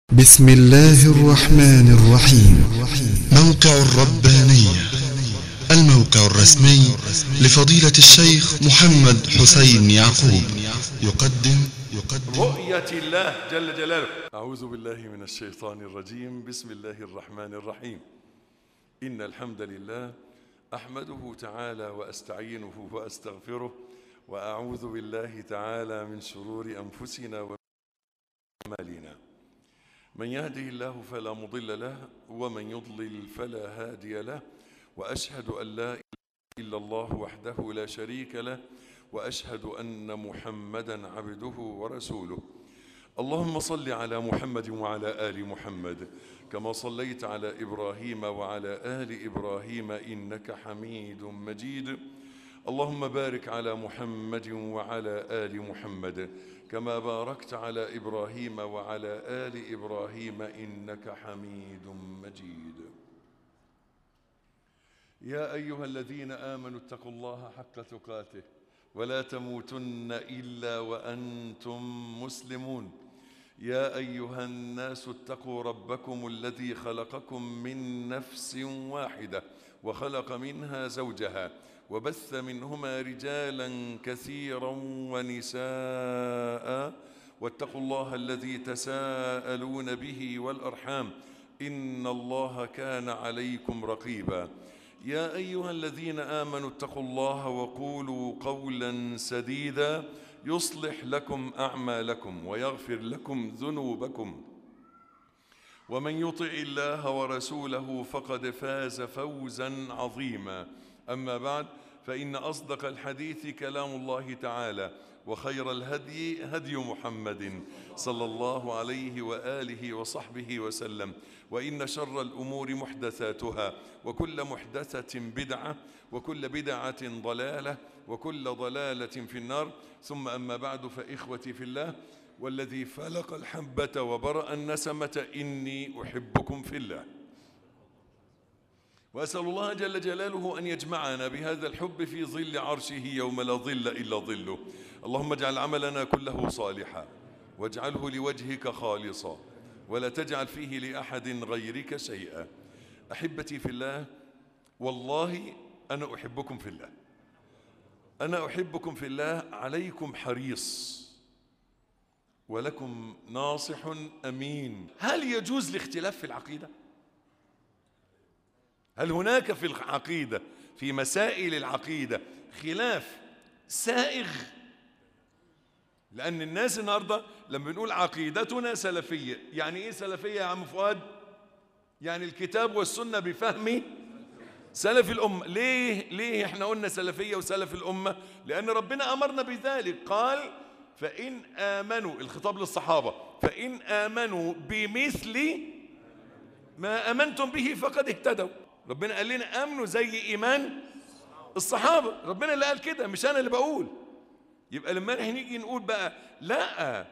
بسم الله الرحمن الرحيم موقع الربانية الموقع الرسمي لفضيلة الشيخ محمد حسين يعقوب يقدم يقدم رؤية الله جل جلاله أعوذ بالله من الشيطان الرجيم بسم الله الرحمن الرحيم إن الحمد لله أحمده تعالى وأستعينه وأستغفره وأعوذ بالله تعالى من شرور أنفسنا وأعمالنا من يهده الله فلا مضل له ومن يضلل فلا هادي له وأشهد أن لا إله إلا الله وحده لا شريك له وأشهد أن محمدا عبده ورسوله اللهم صل على محمد وعلى آل محمد كما صليت على إبراهيم وعلى آل إبراهيم إنك حميد مجيد اللهم بارك على محمد وعلى آل محمد كما باركت على إبراهيم وعلى آل إبراهيم إنك حميد مجيد يا أيها الذين آمنوا اتقوا الله حق تقاته ولا تموتن إلا وأنتم مسلمون يا أيها الناس اتقوا ربكم الذي خلقكم من نفس واحدة وخلق منها زوجها وبث منهما رجالا كثيرا ونساء واتقوا الله الذي تساءلون به والأرحام إن الله كان عليكم رقيبا يا أيها الذين آمنوا اتقوا الله وقولوا قولا سديدا يصلح لكم أعمالكم ويغفر لكم ذنوبكم ومن يطع الله ورسوله فقد فاز فوزا عظيما أما بعد فإن أصدق الحديث كلام الله تعالى وخير الهدي هدي محمد صلى الله عليه وآله وصحبه وسلم وإن شر الأمور محدثاتها وكل محدثة بدعة وكل بدعة ضلالة وكل ضلالة في النار ثم أما بعد فإخوتي في الله والذي فلق الحبة وبرأ النسمة إني أحبكم في الله وأسأل الله جل جلاله أن يجمعنا بهذا الحب في ظل عرشه يوم لا ظل إلا ظله اللهم اجعل عملنا كله صالحا واجعله لوجهك خالصا ولا تجعل فيه لأحد غيرك شيئا أحبتي في الله والله أنا أحبكم في الله أنا أحبكم في الله عليكم حريص ولكم ناصح أمين هل يجوز الاختلاف في العقيدة؟ هل هناك في العقيدة في مسائل العقيدة خلاف سائغ لأن الناس النهاردة لما بنقول عقيدتنا سلفية يعني إيه سلفية يا عم فؤاد يعني الكتاب والسنة بفهم سلف الأمة ليه ليه احنا قلنا سلفية وسلف الأمة لأن ربنا أمرنا بذلك قال فإن آمنوا الخطاب للصحابة فإن آمنوا بمثل ما آمنتم به فقد اهتدوا ربنا قال لنا امنوا زي ايمان الصحابه ربنا اللي قال كده مش انا اللي بقول يبقى لما احنا نيجي نقول بقى لا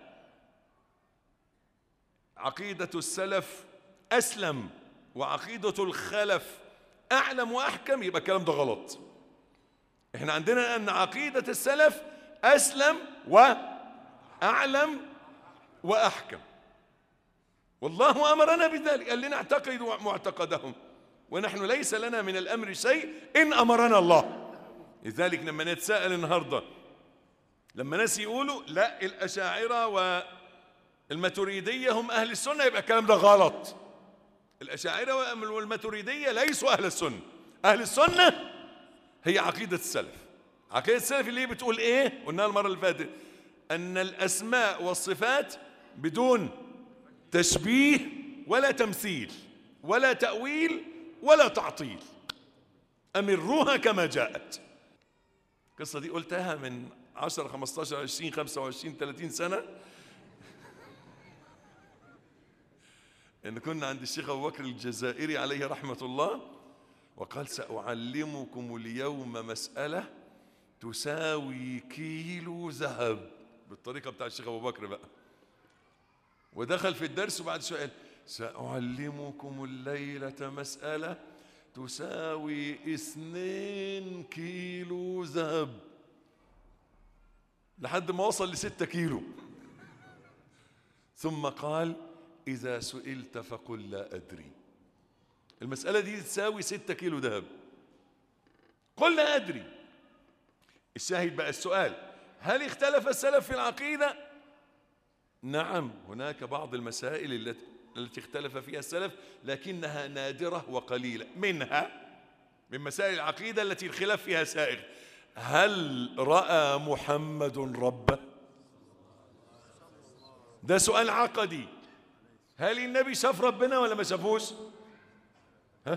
عقيده السلف اسلم وعقيده الخلف اعلم واحكم يبقى الكلام ده غلط احنا عندنا ان عقيده السلف اسلم واعلم واحكم والله امرنا بذلك قال لنا اعتقدوا معتقدهم ونحن ليس لنا من الأمر شيء إن أمرنا الله لذلك لما نتساءل النهاردة لما ناس يقولوا لا الأشاعرة والماتريدية هم أهل السنة يبقى الكلام ده غلط الأشاعرة والماتريدية ليسوا أهل السنة أهل السنة هي عقيدة السلف عقيدة السلف اللي هي بتقول إيه قلناها المرة اللي فاتت أن الأسماء والصفات بدون تشبيه ولا تمثيل ولا تأويل ولا تعطيل أمروها كما جاءت القصة دي قلتها من 10 15 20 25 30 سنة إن كنا عند الشيخ أبو بكر الجزائري عليه رحمة الله وقال سأعلمكم اليوم مسألة تساوي كيلو ذهب بالطريقة بتاع الشيخ أبو بكر بقى ودخل في الدرس وبعد سؤال سأعلمكم الليلة مسألة تساوي اثنين كيلو ذهب لحد ما وصل لستة كيلو ثم قال إذا سئلت فقل لا أدري المسألة دي تساوي ستة كيلو ذهب قل لا أدري الشاهد بقى السؤال هل اختلف السلف في العقيدة نعم هناك بعض المسائل التي التي اختلف فيها السلف لكنها نادرة وقليلة منها من مسائل العقيدة التي الخلاف فيها سائغ هل رأى محمد ربه ده سؤال عقدي هل النبي شاف ربنا ولا ما شافوش ها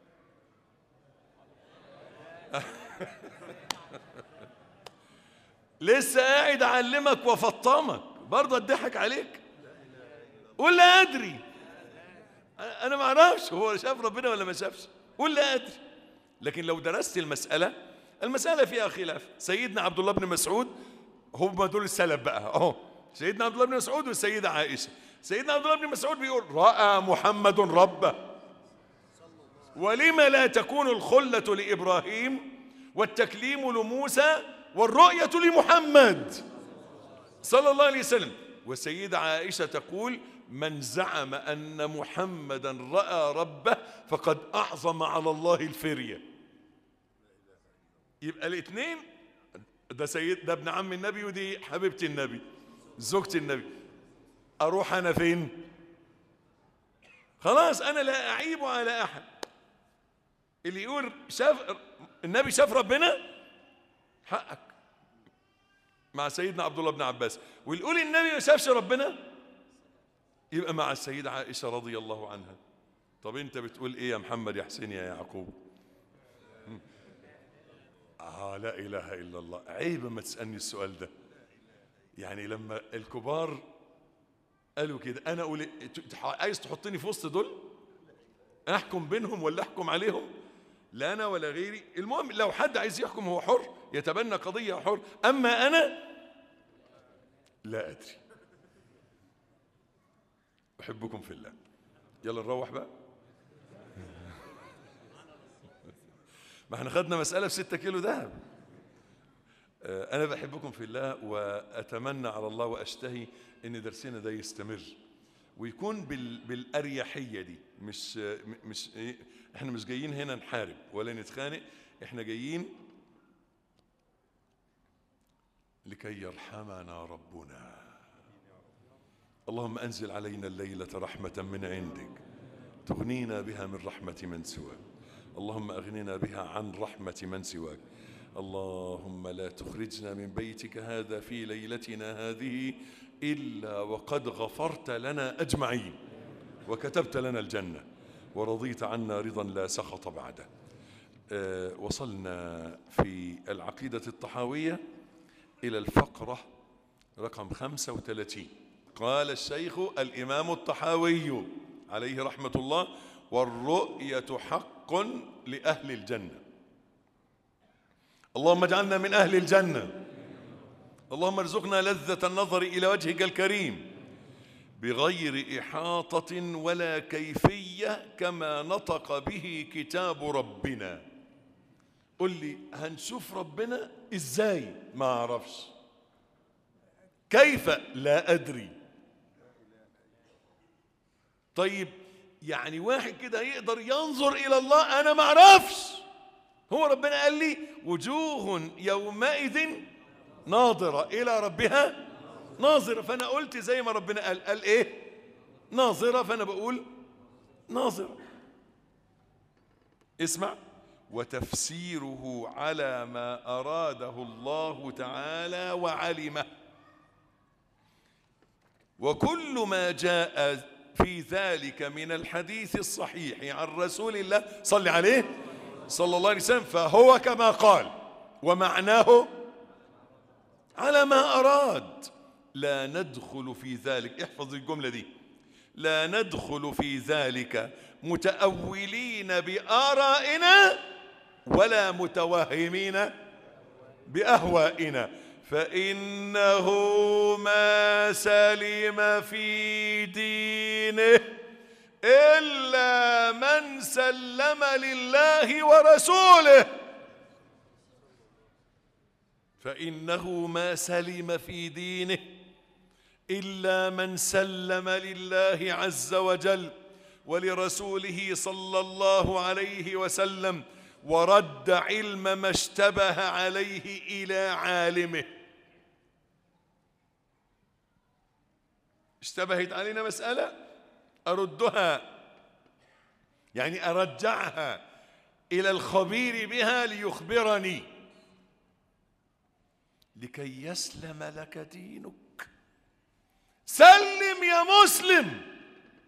لسه قاعد اعلمك وافطمك برضه اتضحك عليك قول لا ادري انا ما اعرفش هو شاف ربنا ولا ما شافش قول لا ادري لكن لو درست المساله المساله فيها خلاف سيدنا عبد الله بن مسعود هم دول السلف بقى اهو سيدنا عبد الله بن مسعود والسيده عائشه سيدنا عبد الله بن مسعود بيقول راى محمد ربه ولم لا تكون الخله لابراهيم والتكليم لموسى والرؤيه لمحمد صلى الله عليه وسلم والسيدة عائشة تقول من زعم أن محمدا رأى ربه فقد أعظم على الله الفرية يبقى الاثنين ده سيد ده ابن عم النبي ودي حبيبة النبي زوجة النبي أروح أنا فين خلاص أنا لا أعيب على أحد اللي يقول شاف النبي شاف ربنا حقك مع سيدنا عبد الله بن عباس واللي يقول النبي ما شافش ربنا يبقى مع السيدة عائشة رضي الله عنها طب انت بتقول ايه يا محمد يا حسين يا يعقوب آه لا إله إلا الله عيب ما تسألني السؤال ده يعني لما الكبار قالوا كده أنا أقول إيه؟ ت- عايز تحطني في وسط دول أحكم بينهم ولا أحكم عليهم لا أنا ولا غيري المهم لو حد عايز يحكم هو حر يتبنى قضية حر أما أنا لا أدري أحبكم في الله يلا نروح بقى ما احنا خدنا مسألة بستة كيلو ذهب آه، أنا بحبكم في الله وأتمنى على الله وأشتهي إن درسنا ده يستمر ويكون بال... بالأريحية دي مش م- مش إيه، احنا مش جايين هنا نحارب ولا نتخانق احنا جايين لكي يرحمنا ربنا اللهم أنزل علينا الليلة رحمة من عندك تغنينا بها من رحمة من سواك اللهم أغننا بها عن رحمة من سواك اللهم لا تخرجنا من بيتك هذا في ليلتنا هذه إلا وقد غفرت لنا أجمعين وكتبت لنا الجنة ورضيت عنا رضا لا سخط بعده آه، وصلنا في العقيدة الطحاوية إلى الفقرة رقم 35 قال الشيخ الإمام الطحاوي عليه رحمة الله والرؤية حق لأهل الجنة اللهم اجعلنا من أهل الجنة اللهم ارزقنا لذة النظر إلى وجهك الكريم بغير إحاطة ولا كيفية كما نطق به كتاب ربنا قل لي هنشوف ربنا ازاي ما اعرفش كيف لا ادري طيب يعني واحد كده يقدر ينظر الى الله انا ما اعرفش هو ربنا قال لي وجوه يومئذ ناظرة الى ربها ناظرة فانا قلت زي ما ربنا قال قال ايه ناظرة فانا بقول ناظرة اسمع وتفسيره على ما أراده الله تعالى وعلمه وكل ما جاء في ذلك من الحديث الصحيح عن رسول الله صلى عليه صلى الله عليه وسلم فهو كما قال ومعناه على ما أراد لا ندخل في ذلك احفظ الجملة دي لا ندخل في ذلك متأولين بآرائنا ولا متوهمين بأهوائنا فإنه ما سلم في دينه إلا من سلم لله ورسوله فإنه ما سلم في دينه الا من سلم لله عز وجل ولرسوله صلى الله عليه وسلم ورد علم ما اشتبه عليه الى عالمه اشتبهت علينا مساله اردها يعني ارجعها الى الخبير بها ليخبرني لكي يسلم لك دينك سلم يا مسلم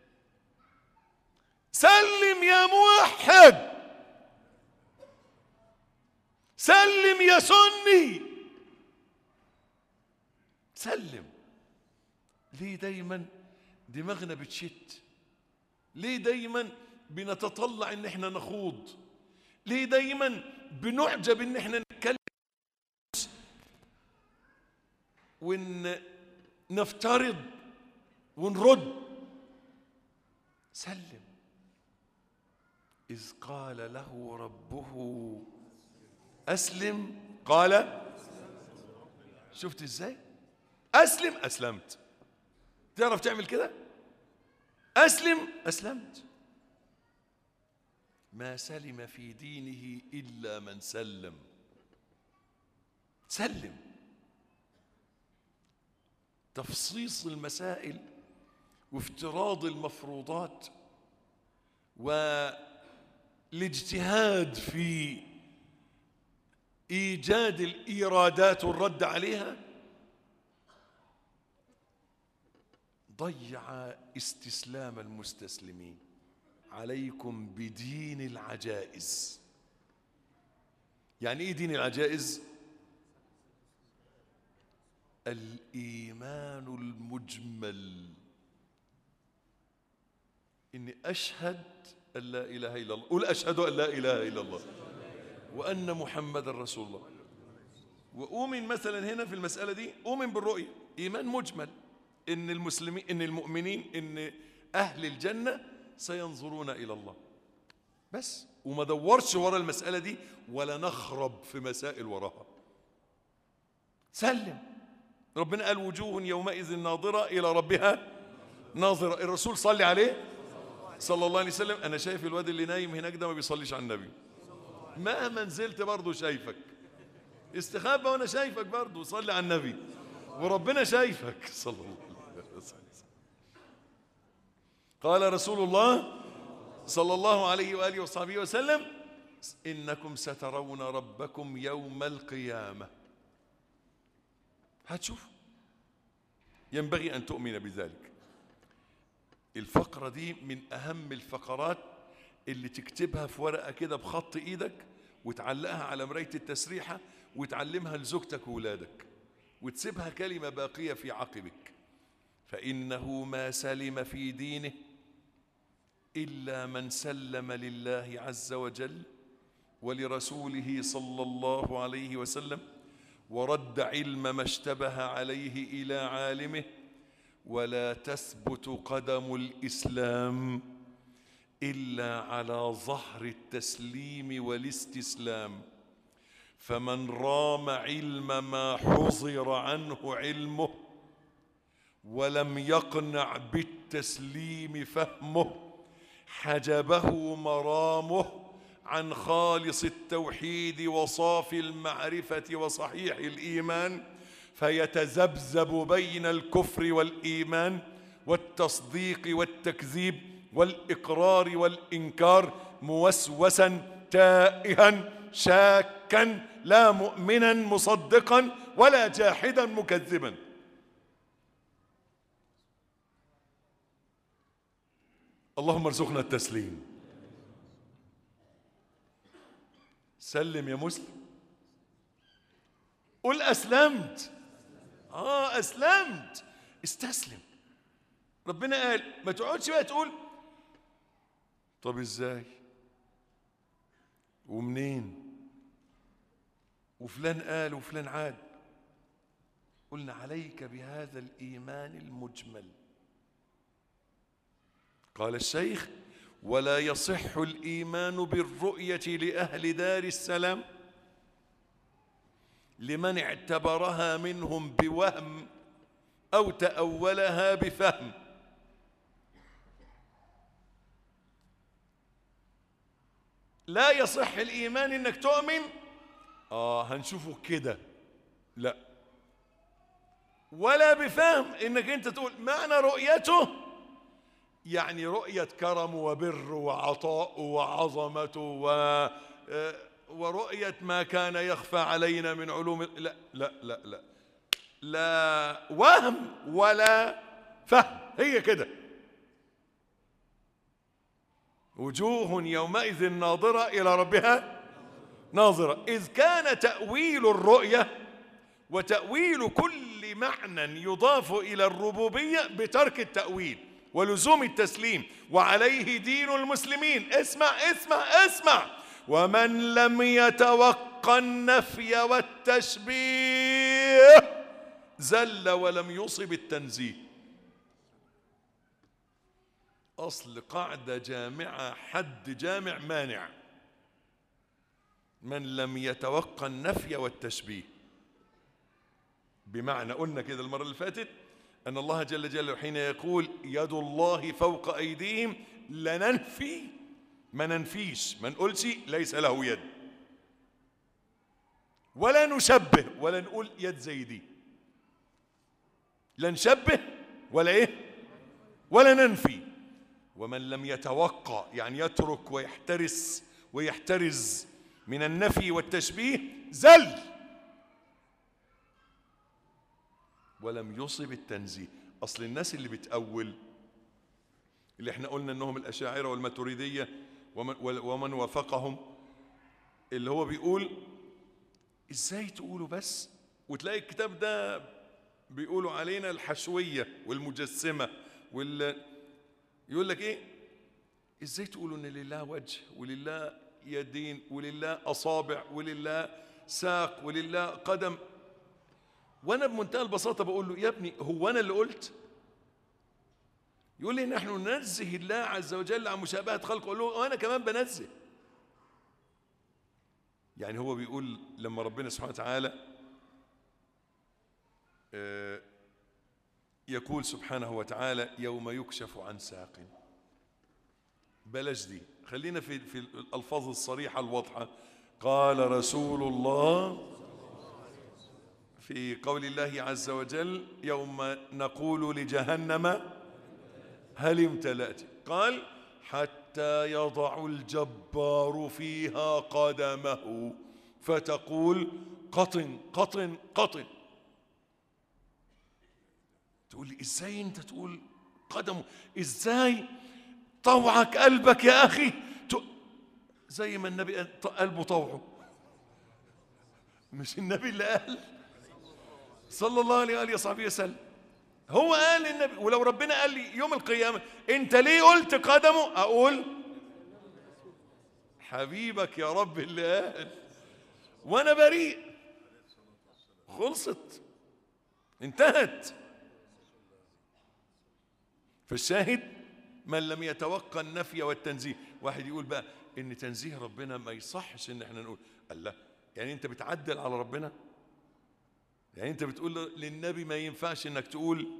سلم يا موحد سلم يا سني سلم ليه دايما دماغنا بتشت ليه دايما بنتطلع ان احنا نخوض ليه دايما بنعجب ان احنا نتكلم وان نفترض ونرد سلم إذ قال له ربه أسلم قال شفت إزاي أسلم أسلمت تعرف تعمل كده أسلم أسلمت ما سلم في دينه إلا من سلم سلم تفصيص المسائل وافتراض المفروضات والاجتهاد في ايجاد الايرادات والرد عليها ضيع استسلام المستسلمين عليكم بدين العجائز يعني ايه دين العجائز الايمان المجمل اني اشهد ان لا اله الا الله قل اشهد ان لا اله الا الله وان محمد رسول الله واؤمن مثلا هنا في المساله دي اؤمن بالرؤيه ايمان مجمل ان المسلمين ان المؤمنين ان اهل الجنه سينظرون الى الله بس وما دورش ورا المساله دي ولا نخرب في مسائل وراها سلم ربنا قال وجوه يومئذ ناظره الى ربها ناظره الرسول صلي عليه صلى الله عليه وسلم انا شايف الواد اللي نايم هناك ده ما بيصليش على النبي مهما نزلت برضه شايفك استخبى وانا شايفك برضه صلي على النبي وربنا شايفك صلى الله عليه وسلم قال رسول الله صلى الله عليه واله وصحبه وسلم انكم سترون ربكم يوم القيامه هتشوفوا ينبغي ان تؤمن بذلك الفقرة دي من أهم الفقرات اللي تكتبها في ورقة كده بخط إيدك وتعلقها على مراية التسريحة وتعلمها لزوجتك وولادك وتسيبها كلمة باقية في عقبك فإنه ما سلم في دينه إلا من سلم لله عز وجل ولرسوله صلى الله عليه وسلم ورد علم ما اشتبه عليه إلى عالمه ولا تثبت قدم الاسلام الا على ظهر التسليم والاستسلام فمن رام علم ما حظر عنه علمه ولم يقنع بالتسليم فهمه حجبه مرامه عن خالص التوحيد وصافي المعرفه وصحيح الايمان فيتذبذب بين الكفر والايمان والتصديق والتكذيب والاقرار والانكار موسوسا تائها شاكا لا مؤمنا مصدقا ولا جاحدا مكذبا اللهم ارزقنا التسليم سلم يا مسلم قل اسلمت اه اسلمت استسلم ربنا قال ما تقعدش بقى تقول طب ازاي ومنين وفلان قال وفلان عاد قلنا عليك بهذا الايمان المجمل قال الشيخ ولا يصح الايمان بالرؤيه لاهل دار السلام لمن اعتبرها منهم بوهم أو تأولها بفهم لا يصح الإيمان إنك تؤمن آه هنشوفه كده لا ولا بفهم إنك أنت تقول معنى رؤيته يعني رؤية كرم وبر وعطاء وعظمة و آه، ورؤية ما كان يخفى علينا من علوم لا لا لا لا لا وهم ولا فهم هي كده وجوه يومئذ ناظرة إلى ربها ناظرة إذ كان تأويل الرؤية وتأويل كل معنى يضاف إلى الربوبية بترك التأويل ولزوم التسليم وعليه دين المسلمين اسمع اسمع اسمع ومن لم يتوقع النفي والتشبيه زل ولم يصب التنزيه أصل قاعدة جامعة حد جامع مانع من لم يتوقع النفي والتشبيه بمعنى قلنا كده المرة اللي فاتت أن الله جل جلاله حين يقول يد الله فوق أيديهم لننفي ما ننفيش ما نقولش ليس له يد ولا نشبه ولا نقول يد زي دي لا نشبه ولا ايه ولا ننفي ومن لم يتوقع يعني يترك ويحترس ويحترز من النفي والتشبيه زل ولم يصب التنزيه اصل الناس اللي بتأول اللي احنا قلنا انهم الاشاعره والماتريديه ومن, ومن وافقهم اللي هو بيقول ازاي تقولوا بس وتلاقي الكتاب ده بيقولوا علينا الحشويه والمجسمه وال يقول لك ايه ازاي تقولوا ان لله وجه ولله يدين ولله اصابع ولله ساق ولله قدم وانا بمنتهى البساطه بقول له يا ابني هو انا اللي قلت يقول لي نحن ننزه الله عز وجل عن مشابهه خلقه اقول له وانا كمان بنزه يعني هو بيقول لما ربنا سبحانه وتعالى آه، يقول سبحانه وتعالى يوم يكشف عن ساق بلاش دي خلينا في في الالفاظ الصريحه الواضحه قال رسول الله في قول الله عز وجل يوم نقول لجهنم هل امتلأت قال حتى يضع الجبار فيها قدمه فتقول قطن قطن قطن تقول لي ازاي انت تقول قدمه ازاي طوعك قلبك يا اخي ت- زي ما النبي قال ط- قلبه طوعه مش النبي اللي قال صلى الله عليه وآله وصحبه وسلم هو قال النبي ولو ربنا قال لي يوم القيامة انت ليه قلت قدمه اقول حبيبك يا رب اللي قال وانا بريء خلصت انتهت فالشاهد من لم يتوقع النفي والتنزيه واحد يقول بقى ان تنزيه ربنا ما يصحش ان احنا نقول الله يعني انت بتعدل على ربنا يعني انت بتقول للنبي ما ينفعش انك تقول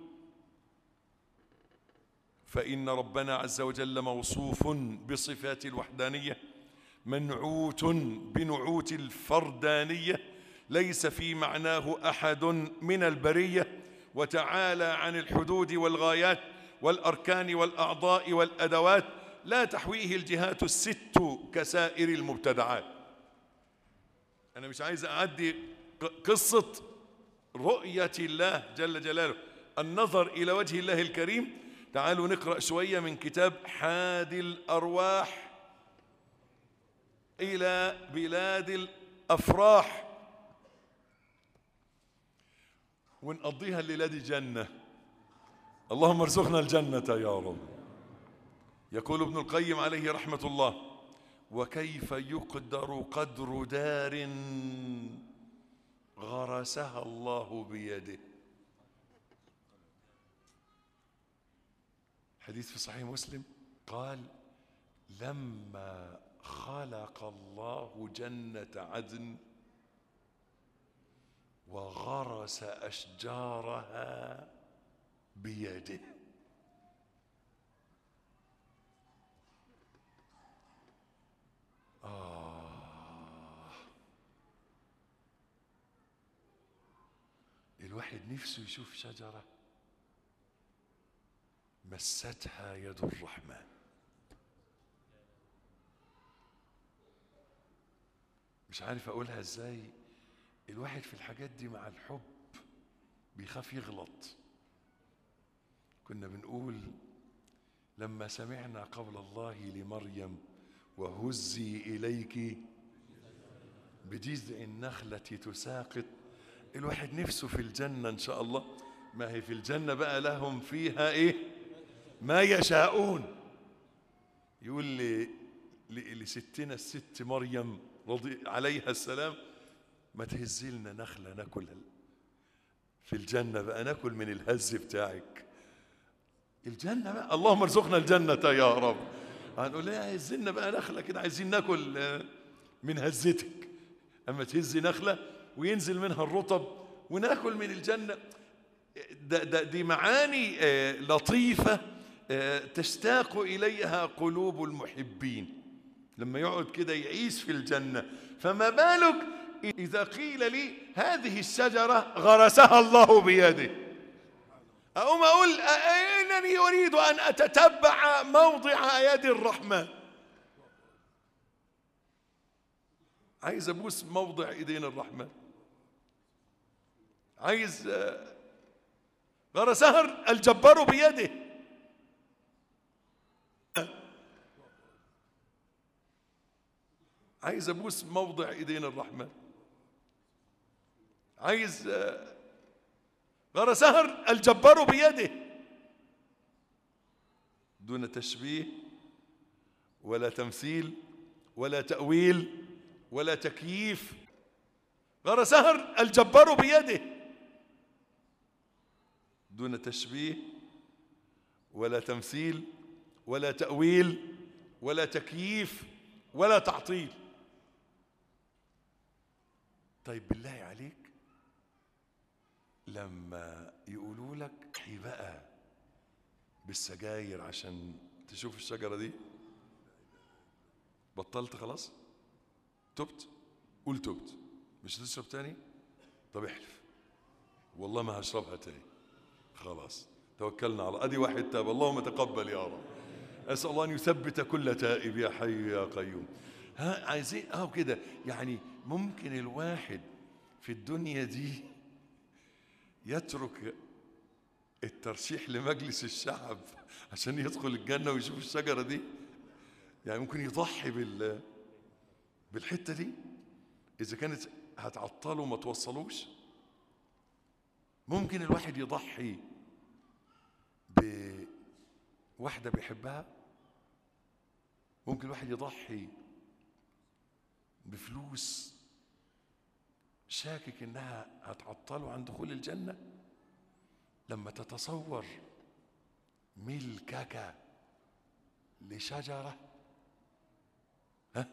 فإن ربنا عز وجل موصوف بصفات الوحدانية منعوت بنعوت الفردانية ليس في معناه أحد من البرية وتعالى عن الحدود والغايات والأركان والأعضاء والأدوات لا تحويه الجهات الست كسائر المبتدعات أنا مش عايز أعدي قصة رؤية الله جل جلاله النظر إلى وجه الله الكريم تعالوا نقرأ شوية من كتاب حادي الأرواح إلى بلاد الأفراح ونقضيها الليلة دي جنة اللهم ارزقنا الجنة يا رب يقول ابن القيم عليه رحمة الله وكيف يقدر قدر دار غرسها الله بيده حديث في صحيح مسلم قال لما خلق الله جنة عدن وغرس أشجارها بيده آه الواحد نفسه يشوف شجرة مستها يد الرحمن مش عارف اقولها ازاي الواحد في الحاجات دي مع الحب بيخاف يغلط كنا بنقول لما سمعنا قول الله لمريم وهزي اليك بجذع النخلة تساقط الواحد نفسه في الجنة ان شاء الله ما هي في الجنة بقى لهم فيها ايه ما يشاءون يقول لي ل- لستنا الست مريم رضي عليها السلام ما تهزي لنا نخلة ناكلها في الجنة بقى ناكل من الهز بتاعك الجنة بقى اللهم ارزقنا الجنة يا رب هنقول لها هز لنا بقى نخلة كده عايزين ناكل آه، من هزتك أما تهزي نخلة وينزل منها الرطب وناكل من الجنة ده ده دي معاني آه، لطيفة آه، تشتاق إليها قلوب المحبين لما يقعد كده يعيش في الجنة فما بالك إذا قيل لي هذه الشجرة غرسها الله بيده أقوم أقول أ- إنني أريد أن أتتبع موضع يد الرحمن عايز أبوس موضع إيدين الرحمن عايز آه، غرسها الجبار بيده عايز ابوس موضع ايدين الرحمن عايز آه، غرسها الجبار بيده دون تشبيه ولا تمثيل ولا تأويل ولا تكييف غرسها الجبار بيده دون تشبيه ولا تمثيل ولا تأويل ولا تكييف ولا تعطيل طيب بالله عليك لما يقولوا لك احي بقى بالسجاير عشان تشوف الشجرة دي بطلت خلاص تبت قول تبت مش هتشرب تاني طب احلف والله ما هشربها تاني خلاص توكلنا على ادي واحد تاب اللهم تقبل يا رب اسال الله ان يثبت كل تائب يا حي يا قيوم ها عايزين اهو كده يعني ممكن الواحد في الدنيا دي يترك الترشيح لمجلس الشعب عشان يدخل الجنه ويشوف الشجره دي يعني ممكن يضحي بال بالحته دي اذا كانت هتعطله وما توصلوش ممكن الواحد يضحي بواحدة بيحبها ممكن الواحد يضحي بفلوس شاكك انها هتعطله عن دخول الجنة لما تتصور ملكك لشجرة ها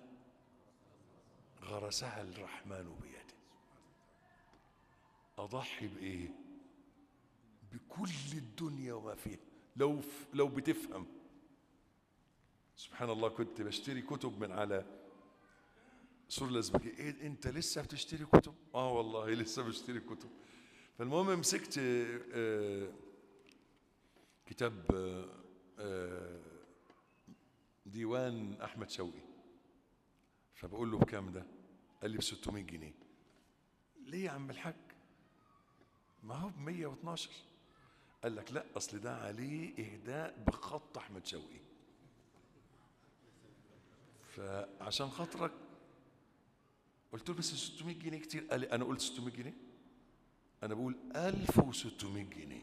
غرسها الرحمن بيده أضحي بإيه؟ بكل الدنيا وما فيها لو لو بتفهم سبحان الله كنت بشتري كتب من على سور الازبكي ايه انت لسه بتشتري كتب اه والله لسه بشتري كتب فالمهم مسكت آه، آه، كتاب آه، آه، ديوان احمد شوقي فبقول له بكام ده قال لي ب 600 جنيه ليه يا عم الحاج ما هو ب 112 قال لك لا اصل ده عليه اهداء بخط احمد شوقي فعشان خاطرك قلت له بس 600 جنيه كتير قال لي انا قلت 600 جنيه انا بقول 1600 جنيه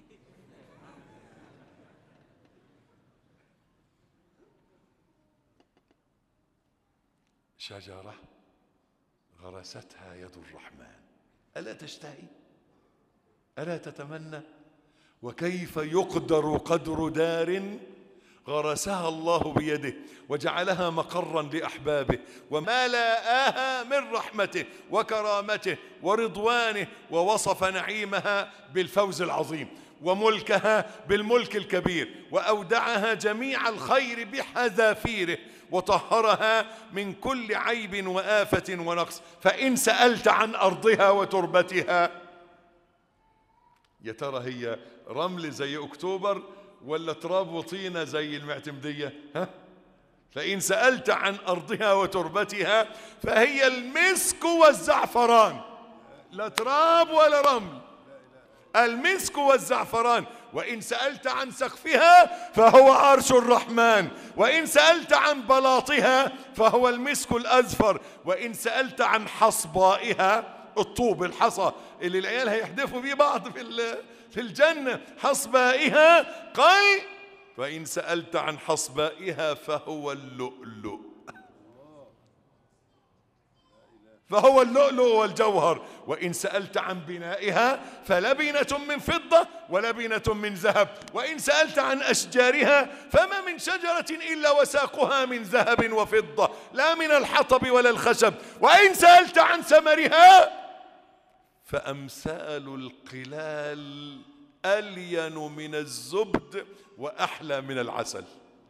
شجره غرستها يد الرحمن الا تشتهي الا تتمنى وكيف يقدر قدر دار غرسها الله بيده وجعلها مقرا لاحبابه وما لاها من رحمته وكرامته ورضوانه ووصف نعيمها بالفوز العظيم وملكها بالملك الكبير وأودعها جميع الخير بحذافيره وطهرها من كل عيب وآفة ونقص فإن سألت عن أرضها وتربتها يا ترى هي رمل زي أكتوبر ولا تراب وطينة زي المعتمدية ها؟ فإن سألت عن أرضها وتربتها فهي المسك والزعفران لا تراب ولا رمل المسك والزعفران وإن سألت عن سقفها فهو عرش الرحمن وإن سألت عن بلاطها فهو المسك الأزفر وإن سألت عن حصبائها الطوب الحصى اللي العيال هيحدفوا بيه بعض في في الجنة حصبائها قال فإن سألت عن حصبائها فهو اللؤلؤ فهو اللؤلؤ والجوهر وإن سألت عن بنائها فلبنة من فضة ولبنة من ذهب وإن سألت عن أشجارها فما من شجرة إلا وساقها من ذهب وفضة لا من الحطب ولا الخشب وإن سألت عن ثمرها فأمثال القلال ألين من الزبد وأحلى من العسل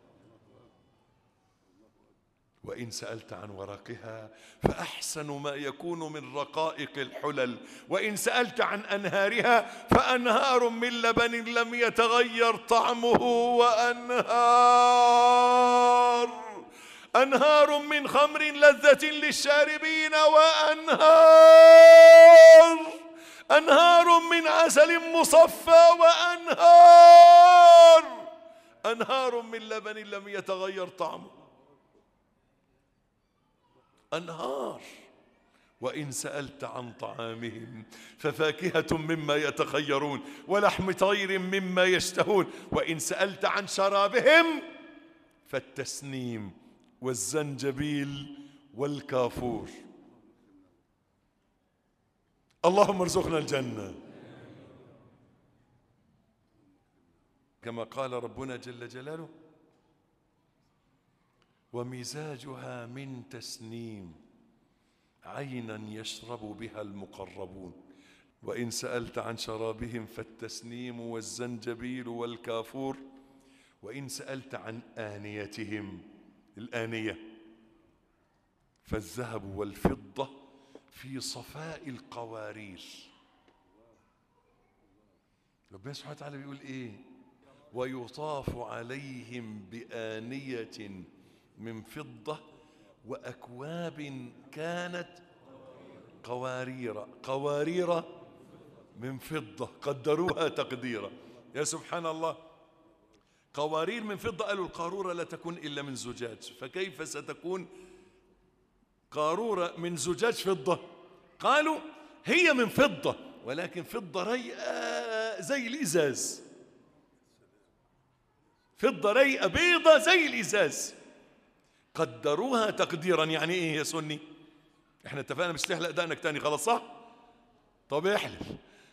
وإن سألت عن ورقها فأحسن ما يكون من رقائق الحلل وإن سألت عن أنهارها فأنهار من لبن لم يتغير طعمه وأنهار أنهار من خمر لذة للشاربين وأنهار أنهار من عسل مصفى وأنهار أنهار من لبن لم يتغير طعمه أنهار وإن سألت عن طعامهم ففاكهة مما يتخيرون ولحم طير مما يشتهون وإن سألت عن شرابهم فالتسنيم والزنجبيل والكافور اللهم ارزقنا الجنة كما قال ربنا جل جلاله ومزاجها من تسنيم عينا يشرب بها المقربون وإن سألت عن شرابهم فالتسنيم والزنجبيل والكافور وإن سألت عن آنيتهم الآنية فالذهب والفضة في صفاء القوارير ربنا سبحانه وتعالى بيقول ايه ويطاف عليهم بآنية من فضة وأكواب كانت قوارير قوارير من فضة قدروها تقديرا يا سبحان الله قوارير من فضة قالوا القارورة لا تكون إلا من زجاج فكيف ستكون قارورة من زجاج فضة قالوا هي من فضة ولكن فضة ريئة زي الإزاز فضة ريئة بيضة زي الإزاز قدروها تقديرا يعني ايه يا سني احنا اتفقنا مش تحلق دقنك تاني خلاص صح طب احلف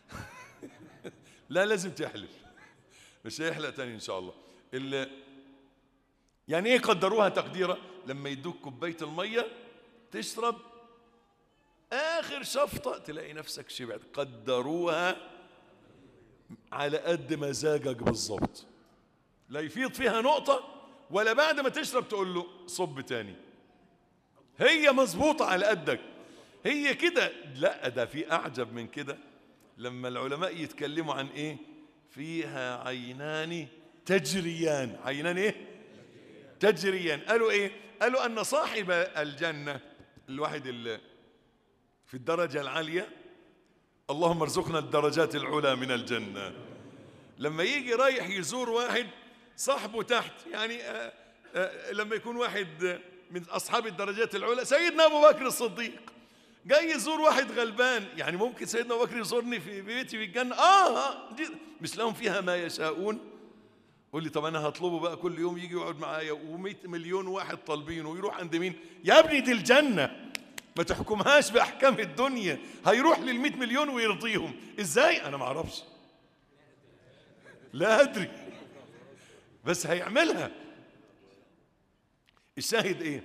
لا لازم تحلف مش هيحلق تاني ان شاء الله اللي يعني ايه قدروها تقديرا لما يدوك كوبايه الميه تشرب اخر شفطه تلاقي نفسك شبعت قدروها على قد مزاجك بالظبط لا يفيض فيها نقطه ولا بعد ما تشرب تقول له صب تاني هي مظبوطة على قدك هي كده لا ده في أعجب من كده لما العلماء يتكلموا عن إيه فيها عينان تجريان عينان إيه تجريان قالوا إيه قالوا أن صاحب الجنة الواحد اللي في الدرجة العالية اللهم ارزقنا الدرجات العلى من الجنة لما يجي رايح يزور واحد صاحبه تحت يعني آآ آآ لما يكون واحد من أصحاب الدرجات العلى سيدنا أبو بكر الصديق جاي يزور واحد غلبان يعني ممكن سيدنا أبو بكر يزورني في بيتي في الجنة آه دي مش لهم فيها ما يشاءون قول لي طب أنا هطلبه بقى كل يوم يجي يقعد معايا و100 مليون واحد طالبينه ويروح عند مين يا ابني دي الجنة ما تحكمهاش بأحكام الدنيا هيروح لل100 مليون ويرضيهم إزاي أنا ما أعرفش لا أدري بس هيعملها الشاهد ايه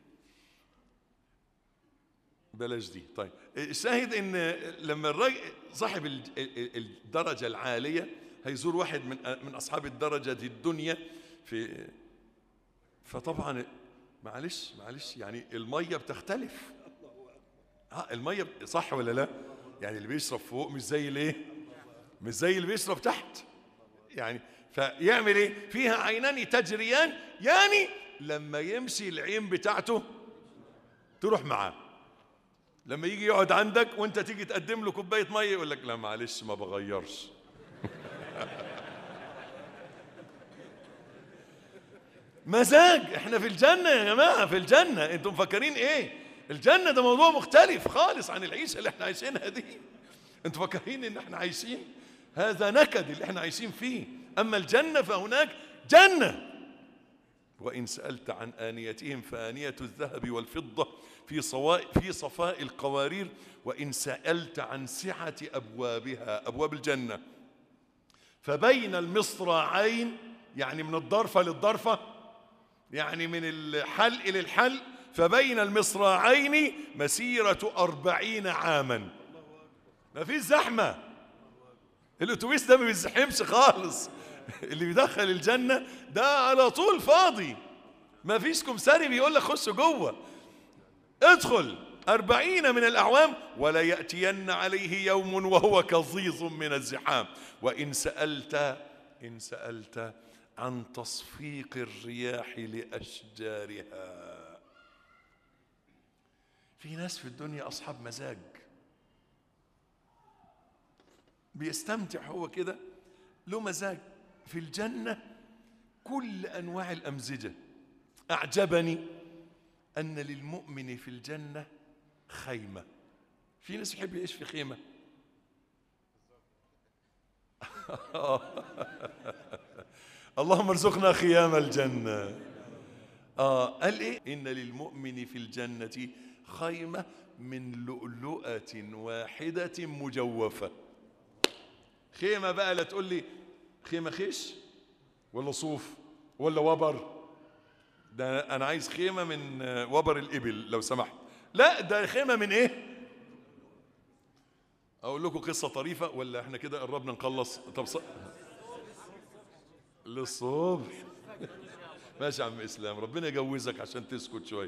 بلاش دي طيب الشاهد ان لما الراجل صاحب الدرجه العاليه هيزور واحد من من اصحاب الدرجه الدنيا في فطبعا معلش معلش يعني الميه بتختلف اه الميه ب- صح ولا لا يعني اللي بيشرب فوق مش زي الايه مش زي اللي بيشرب تحت يعني فيعمل ايه فيها عينان تجريان يعني لما يمشي العين بتاعته تروح معاه لما يجي يقعد عندك وانت تيجي تقدم له كوبايه ميه يقول لك لا معلش ما بغيرش مزاج احنا في الجنة يا جماعة في الجنة انتم مفكرين ايه الجنة ده موضوع مختلف خالص عن العيشة اللي احنا عايشينها دي انتم فاكرين ان احنا عايشين هذا نكد اللي احنا عايشين فيه اما الجنة فهناك جنة وإن سألت عن آنيتهم فآنية الذهب والفضة في صواء في صفاء القوارير وإن سألت عن سعة أبوابها أبواب الجنة فبين المصراعين يعني من الضرفة للضرفة يعني من الحلق للحلق فبين المصراعين مسيرة أربعين عاما ما فيش زحمة الأتوبيس ده ما بيزحمش خالص اللي بيدخل الجنة ده على طول فاضي ما فيش كمساري بيقول لك خش جوه ادخل أربعين من الأعوام ولا يأتين عليه يوم وهو كظيظ من الزحام وإن سألت إن سألت عن تصفيق الرياح لأشجارها في ناس في الدنيا أصحاب مزاج بيستمتع هو كده له مزاج في الجنة كل أنواع الأمزجة أعجبني أن للمؤمن في الجنة خيمة في ناس يحب يعيش في خيمة اللهم ارزقنا خيام الجنة آه قال إيه إن للمؤمن في الجنة خيمة من لؤلؤة واحدة مجوفة خيمة بقى لا تقول لي خيمة خيش ولا صوف ولا وبر ده أنا عايز خيمة من آه، وبر الإبل لو سمحت لا ده خيمة من إيه أقول لكم قصة طريفة ولا إحنا كده قربنا نخلص طب ص... للصبح ماشي يا عم إسلام ربنا يجوزك عشان تسكت شوية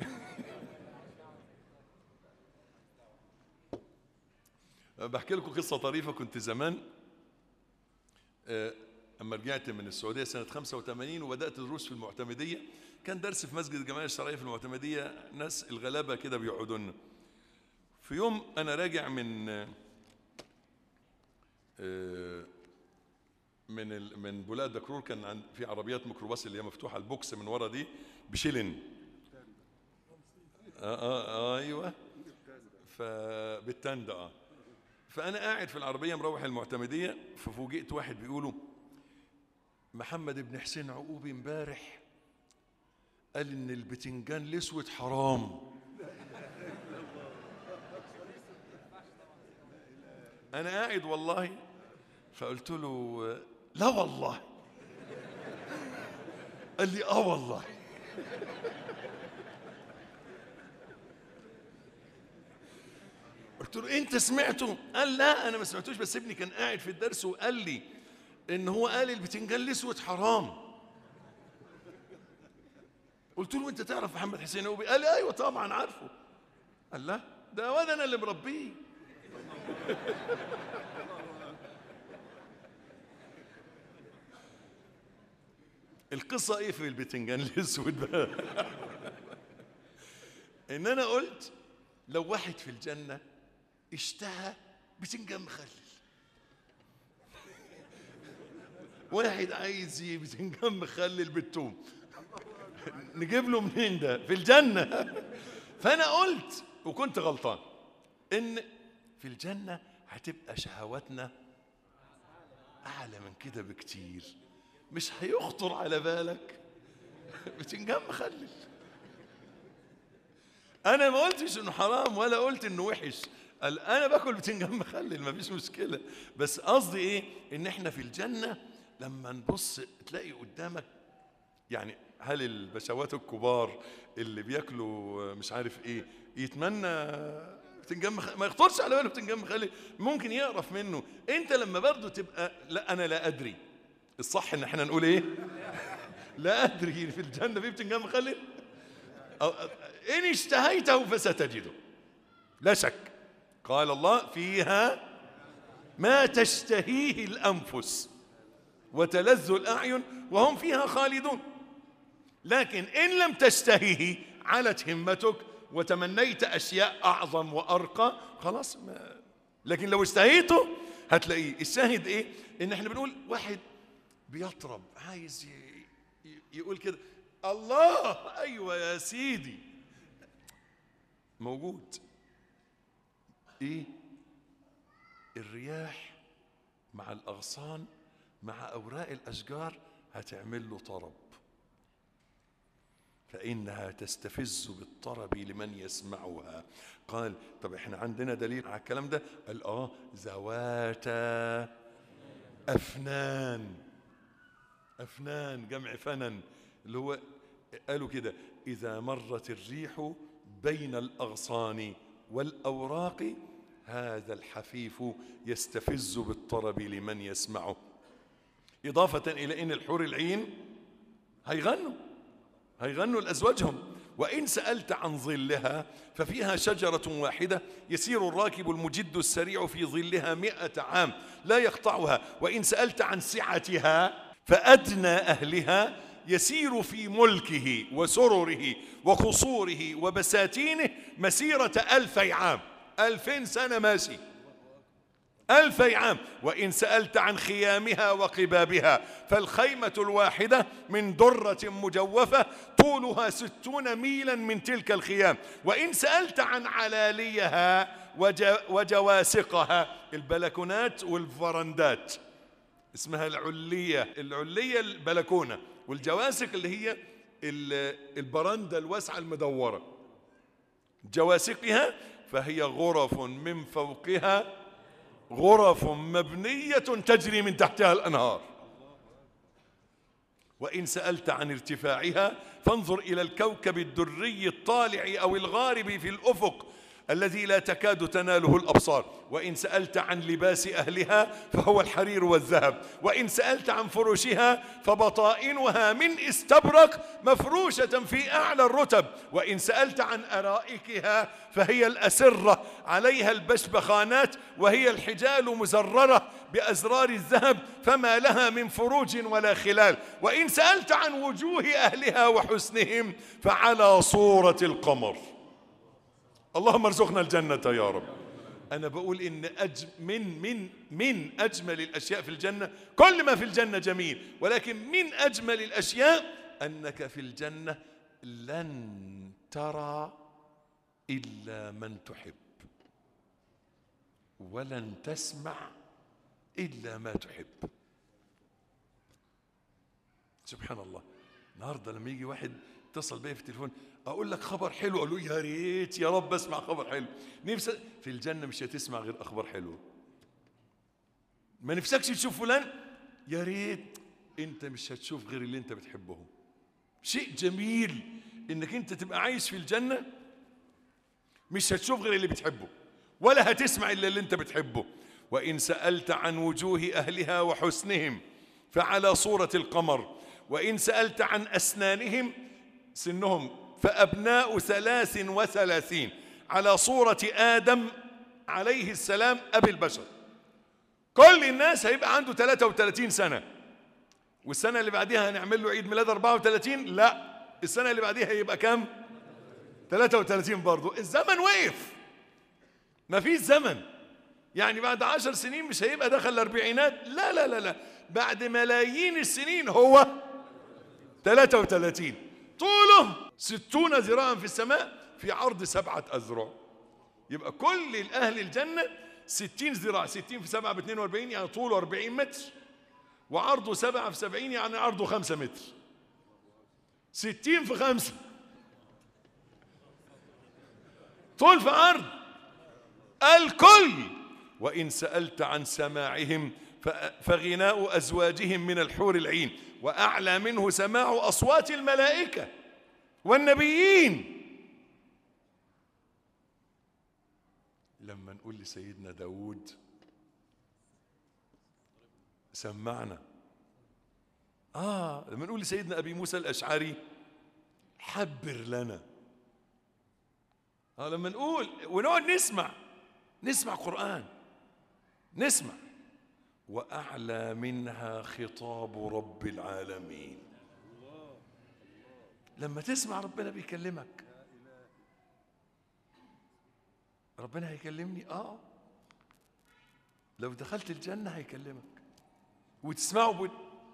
بحكي لكم قصة طريفة كنت زمان آه، أما رجعت من السعودية سنة 85 وبدأت دروس في المعتمدية كان درس في مسجد الجمعية الشرعية في المعتمدية ناس الغلابة كده بيقعدوا لنا في يوم أنا راجع من آه، من ال- من بلاد دكرور كان عند في عربيات ميكروباص اللي هي مفتوحة البوكس من ورا دي بشيلن آه آه آه ايوه فبالتندة اه فانا قاعد في العربيه مروح المعتمديه ففوجئت واحد بيقولوا محمد بن حسين عقوبي امبارح قال ان البتنجان الاسود حرام انا قاعد والله فقلت له لا والله قال لي اه والله قلت له انت سمعته قال لا انا ما سمعتوش بس ابني كان قاعد في الدرس وقال لي ان هو قال البتنجان الاسود حرام قلت له انت تعرف محمد حسين قوبي قال لي ايوه طبعا عارفه قال لا ده واد انا اللي مربيه القصة ايه في البتنجان الاسود بقى ان انا قلت لو واحد في الجنة اشتهى بتنجان مخلل واحد عايز ي- بتنجان مخلل بالثوم نجيب له منين ده في الجنة فأنا قلت وكنت غلطان إن في الجنة هتبقى شهواتنا أعلى من كده بكتير مش هيخطر على بالك بتنجان مخلل انا ما قلتش انه حرام ولا قلت انه وحش قال انا باكل بتنجان مخلل ما فيش مشكله بس قصدي ايه ان احنا في الجنه لما نبص تلاقي قدامك يعني هل البشوات الكبار اللي بياكلوا مش عارف ايه يتمنى بتنجان مخلل ما يخطرش على باله بتنجان مخلل ممكن يقرف منه انت لما برضه تبقى لا انا لا ادري الصح ان احنا نقول ايه لا ادري في الجنه في بتنجان مخلل أو- ان اشتهيته فستجده لا شك قال الله فيها ما تشتهيه الانفس وتلذ الاعين وهم فيها خالدون لكن ان لم تشتهيه علت همتك وتمنيت اشياء اعظم وارقى خلاص ما لكن لو اشتهيته هتلاقيه الشاهد ايه ان احنا بنقول واحد بيطرب عايز ي- ي- يقول كده الله ايوه يا سيدي موجود ايه الرياح مع الاغصان مع اوراق الاشجار هتعمل له طرب فإنها تستفز بالطرب لمن يسمعها قال طب احنا عندنا دليل على الكلام ده قال اه ذواتا أفنان أفنان جمع فنن اللي هو قالوا كده إذا مرت الريح بين الأغصان والأوراق هذا الحفيف يستفز بالطرب لمن يسمعه إضافة إلى أن الحور العين هيغنوا هيغنوا لأزواجهم وإن سألت عن ظلها ففيها شجرة واحدة يسير الراكب المجد السريع في ظلها مئة عام لا يقطعها وإن سألت عن سعتها فأدنى أهلها يسير في ملكه وسرره وقصوره وبساتينه مسيرة ألفي عام ألفين سنة ماشي ألفي عام وإن سألت عن خيامها وقبابها فالخيمة الواحدة من درة مجوفة طولها ستون ميلا من تلك الخيام وإن سألت عن علاليها وج- وجواسقها البلكونات والفرندات اسمها العلية العلية البلكونة والجواسق اللي هي ال- البرندة الواسعة المدورة جواسقها فهي غرف من فوقها غرف مبنية تجري من تحتها الأنهار وإن سألت عن ارتفاعها فانظر إلى الكوكب الدري الطالع أو الغارب في الأفق الذي لا تكاد تناله الأبصار وإن سألت عن لباس أهلها فهو الحرير والذهب وإن سألت عن فرشها فبطائنها من استبرق مفروشة في أعلى الرتب وإن سألت عن أرائكها فهي الأسرة عليها البشبخانات وهي الحجال مزررة بأزرار الذهب فما لها من فروج ولا خلال وإن سألت عن وجوه أهلها وحسنهم فعلى صورة القمر اللهم ارزقنا الجنة يا رب أنا بقول إن أج من من من أجمل الأشياء في الجنة كل ما في الجنة جميل ولكن من أجمل الأشياء أنك في الجنة لن ترى إلا من تحب ولن تسمع إلا ما تحب سبحان الله النهارده لما يجي واحد اتصل بيا في التليفون اقول لك خبر حلو اقول له يا ريت يا رب اسمع خبر حلو نفسك في الجنه مش هتسمع غير اخبار حلوه ما نفسكش تشوف فلان يا ريت انت مش هتشوف غير اللي انت بتحبهم شيء جميل انك انت تبقى عايش في الجنه مش هتشوف غير اللي بتحبه ولا هتسمع الا اللي انت بتحبه وان سالت عن وجوه اهلها وحسنهم فعلى صوره القمر وان سالت عن اسنانهم سنهم فابناء ثلاث وثلاثين على صوره ادم عليه السلام ابي البشر كل الناس هيبقى عنده 33 سنه والسنه اللي بعديها هنعمل له عيد ميلاد 34 لا السنه اللي بعديها هيبقى كام 33 برضه الزمن وقف ما فيش زمن يعني بعد عشر سنين مش هيبقى دخل الأربعينات لا لا لا لا بعد ملايين السنين هو 33 طوله ستون ذراعا في السماء في عرض سبعة أذرع يبقى كل الأهل الجنة ستين ذراع ستين في سبعة باثنين واربعين يعني طوله أربعين متر وعرضه سبعة في سبعين يعني عرضه خمسة متر ستين في خمسة طول في عرض الكل وإن سألت عن سماعهم ف- فغناء أزواجهم من الحور العين وأعلى منه سماع أصوات الملائكة والنبيين لما نقول لسيدنا داود سمعنا آه لما نقول لسيدنا أبي موسى الأشعري حبر لنا آه لما نقول ونقعد نسمع نسمع قرآن نسمع وأعلى منها خطاب رب العالمين لما تسمع ربنا بيكلمك ربنا هيكلمني اه لو دخلت الجنة هيكلمك وتسمعه بود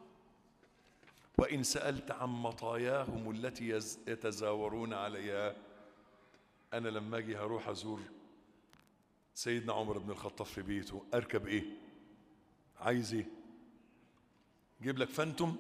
وإن سألت عن مطاياهم التي يز- يتزاورون عليها أنا لما أجي هروح أزور سيدنا عمر بن الخطاب في بيته أركب إيه؟ عايز إيه؟ جيب لك فانتوم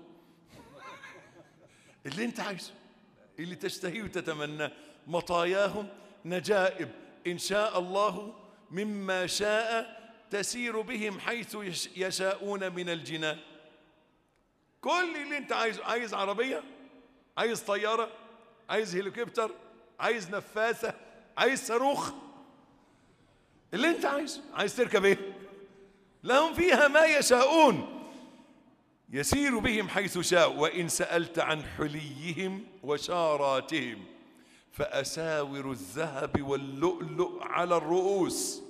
اللي أنت عايزه اللي تشتهيه وتتمناه مطاياهم نجائب إن شاء الله مما شاء تسير بهم حيث يش- يشاءون من الجنان كل اللي انت عايزه عايز عربية عايز طيارة عايز هليكوبتر عايز نفاثة عايز صاروخ اللي انت عايزه عايز تركب ايه لهم فيها ما يشاءون يسير بهم حيث شاء وإن سألت عن حليهم وشاراتهم فأساور الذهب واللؤلؤ على الرؤوس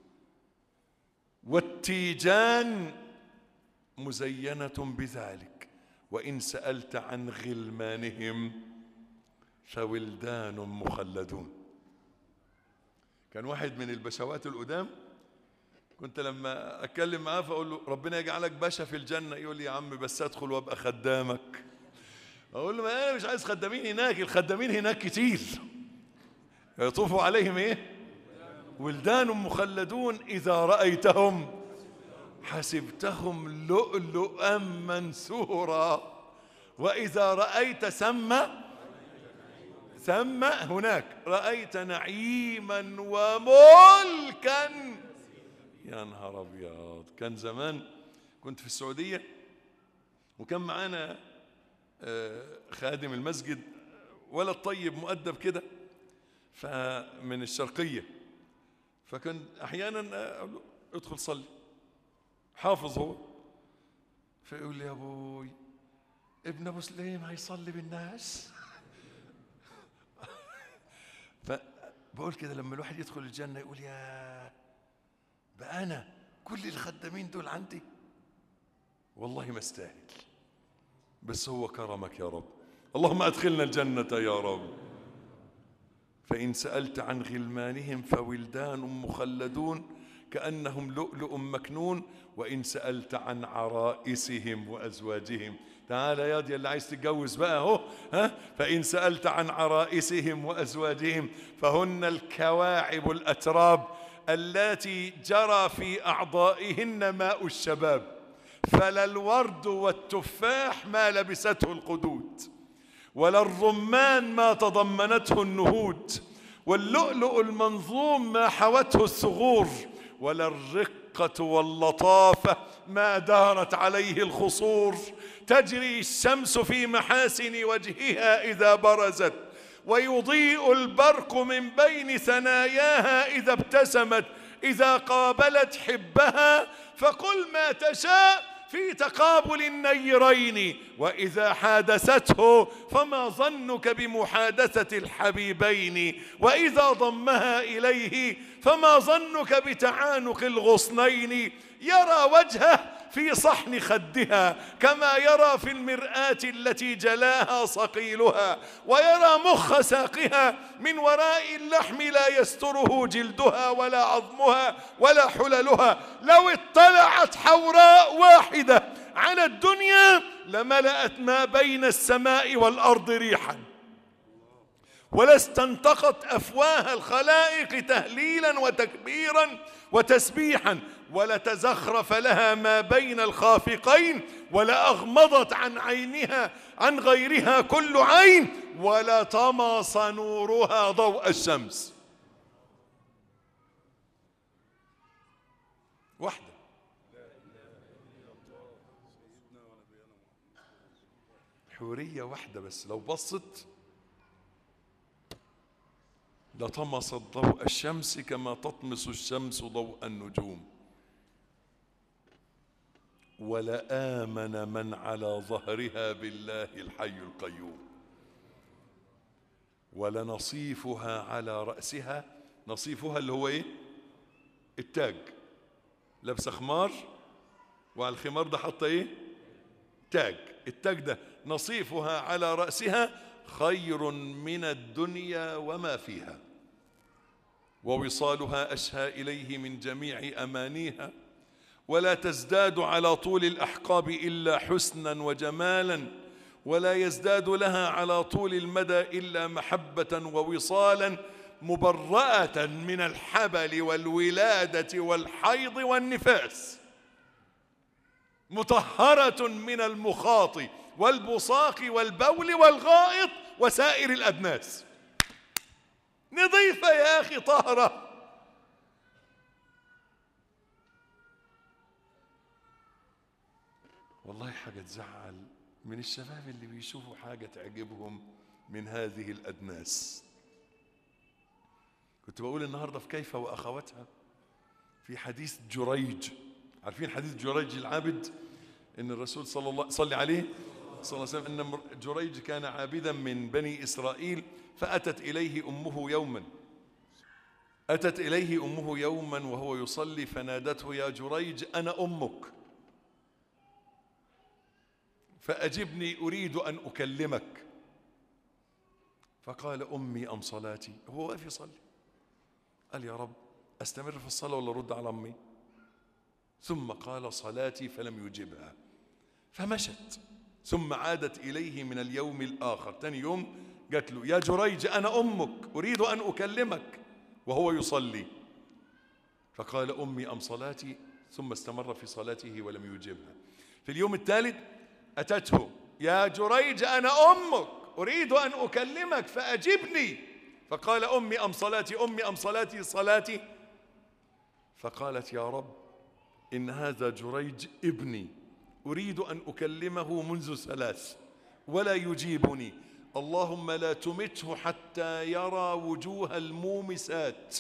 والتيجان مزينة بذلك وإن سألت عن غلمانهم فولدان مخلدون كان واحد من البشوات القدام كنت لما اتكلم معاه فاقول له ربنا يجعلك باشا في الجنه يقول لي يا عم بس ادخل وابقى خدامك اقول له ما انا مش عايز خدامين هناك الخدامين هناك كتير يطوف عليهم ايه ولدان مخلدون اذا رايتهم حسبتهم لؤلؤا منثورا واذا رايت ثم ثم هناك رايت نعيما وملكا يا نهار ابيض كان زمان كنت في السعوديه وكان معانا آه، خادم المسجد ولد طيب مؤدب كده فمن الشرقيه فكان احيانا اقول له ادخل صلي حافظ هو فيقول لي يا ابوي ابن ابو سليم هيصلي بالناس فبقول كده لما الواحد يدخل الجنه يقول يا بقى انا كل الخدامين دول عندي والله ما استاهل بس هو كرمك يا رب اللهم ادخلنا الجنه يا رب فان سالت عن غلمانهم فولدان مخلدون كانهم لؤلؤ مكنون وان سالت عن عرائسهم وازواجهم تعال يا دي اللي عايز تتجوز بقى اهو ها فان سالت عن عرائسهم وازواجهم فهن الكواعب الاتراب اللاتي جرى في اعضائهن ماء الشباب فلا الورد والتفاح ما لبسته القدود ولا الرمان ما تضمنته النهود واللؤلؤ المنظوم ما حوته الثغور ولا الرقة واللطافة ما دارت عليه الخصور تجري الشمس في محاسن وجهها إذا برزت ويضيء البرق من بين ثناياها إذا ابتسمت إذا قابلت حبها فقل ما تشاء في تقابل النيرين واذا حادثته فما ظنك بمحادثه الحبيبين واذا ضمها اليه فما ظنك بتعانق الغصنين يرى وجهه في صحن خدها كما يرى في المراه التي جلاها صقيلها ويرى مخ ساقها من وراء اللحم لا يستره جلدها ولا عظمها ولا حللها لو اطلعت حوراء واحده على الدنيا لملأت ما بين السماء والأرض ريحا ولا استنطقت أفواه الخلائق تهليلا وتكبيرا وتسبيحا ولا تزخرف لها ما بين الخافقين ولا أغمضت عن عينها عن غيرها كل عين ولا طمس نورها ضوء الشمس واحدة حورية واحدة بس لو بصت لطمست ضوء الشمس كما تطمس الشمس ضوء النجوم ولآمن من على ظهرها بالله الحي القيوم ولنصيفها على رأسها نصيفها اللي هو ايه التاج لابسه خمار وعلى الخمار ده حاطه ايه تاج التاج ده نصيفها على رأسها خير من الدنيا وما فيها ووصالها أشهى إليه من جميع أمانيها ولا تزداد على طول الأحقاب إلا حسنا وجمالا ولا يزداد لها على طول المدى إلا محبة ووصالا مبرأة من الحبل والولادة والحيض والنفاس مطهرة من المخاط والبصاق والبول والغائط وسائر الأدناس نظيفة يا أخي طهرة والله حاجة تزعل من الشباب اللي بيشوفوا حاجة تعجبهم من هذه الأدناس كنت بقول النهاردة في كيف وأخواتها في حديث جريج عارفين حديث جريج العابد ان الرسول صلى الله صلى عليه صلى الله عليه وسلم ان جريج كان عابدا من بني اسرائيل فاتت اليه امه يوما اتت اليه امه يوما وهو يصلي فنادته يا جريج انا امك فاجبني اريد ان اكلمك فقال امي ام صلاتي هو واقف يصلي قال يا رب استمر في الصلاه ولا ارد على امي ثم قال صلاتي فلم يجبها فمشت ثم عادت إليه من اليوم الآخر تاني يوم قالت له يا جريج أنا أمك أريد أن أكلمك وهو يصلي فقال أمي أم صلاتي ثم استمر في صلاته ولم يجبها في اليوم الثالث أتته يا جريج أنا أمك أريد أن أكلمك فأجبني فقال أمي أم صلاتي أمي أم صلاتي صلاتي فقالت يا رب إن هذا جريج ابني أريد أن أكلمه منذ ثلاث ولا يجيبني اللهم لا تمته حتى يرى وجوه المومسات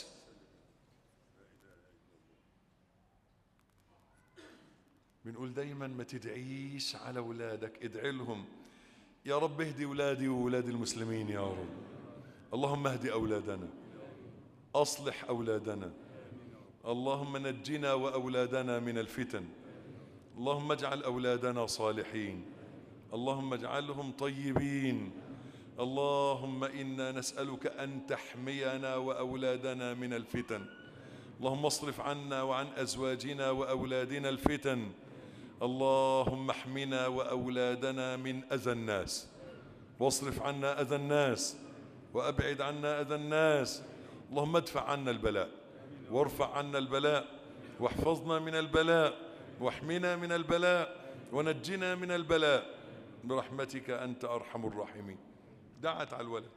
بنقول دايما ما تدعيش على أولادك ادعي لهم يا رب اهدي أولادي وأولاد المسلمين يا رب اللهم اهدي أولادنا أصلح أولادنا اللهم نجنا واولادنا من الفتن اللهم اجعل اولادنا صالحين اللهم اجعلهم طيبين اللهم انا نسالك ان تحمينا واولادنا من الفتن اللهم اصرف عنا وعن ازواجنا واولادنا الفتن اللهم احمنا واولادنا من اذى الناس واصرف عنا اذى الناس وابعد عنا اذى الناس اللهم ادفع عنا البلاء وارفع عنا البلاء واحفظنا من البلاء واحمنا من البلاء ونجنا من البلاء برحمتك أنت أرحم الراحمين دعت على الولد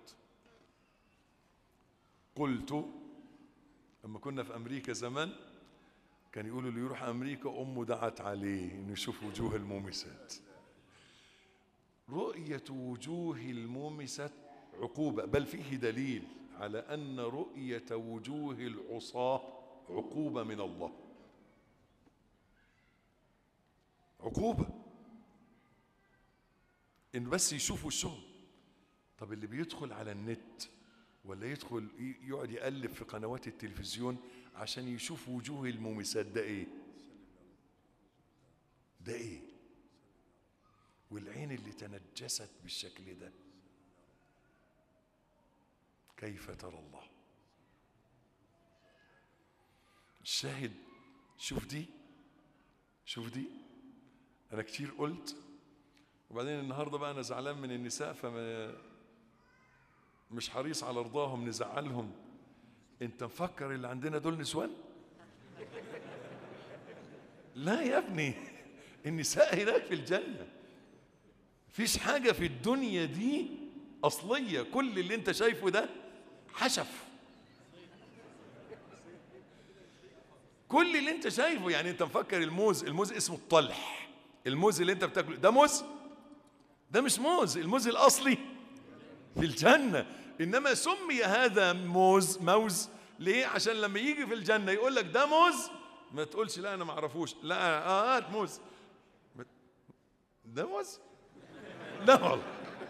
قلت لما كنا في أمريكا زمان كان يقولوا اللي يروح أمريكا أمه دعت عليه إنه يشوف وجوه المومسات رؤية وجوه المومسات عقوبة بل فيه دليل على أن رؤية وجوه العصاة عقوبة من الله عقوبة إن بس يشوفوا الشغل طب اللي بيدخل على النت ولا يدخل يقعد يقلب في قنوات التلفزيون عشان يشوف وجوه المومسات ده ايه ده ايه والعين اللي تنجست بالشكل ده كيف ترى الله الشاهد شوف دي شوف دي انا كتير قلت وبعدين النهارده بقى انا زعلان من النساء فما مش حريص على رضاهم نزعلهم انت مفكر اللي عندنا دول نسوان لا يا ابني النساء هناك في الجنه فيش حاجه في الدنيا دي اصليه كل اللي انت شايفه ده حشف كل اللي انت شايفه يعني انت مفكر الموز الموز اسمه الطلح الموز اللي انت بتاكله ده موز ده مش موز الموز الاصلي في الجنه انما سمي هذا موز موز ليه عشان لما يجي في الجنه يقول لك ده موز ما تقولش لا انا ما اعرفوش لا اه هات موز ما- ده موز لا والله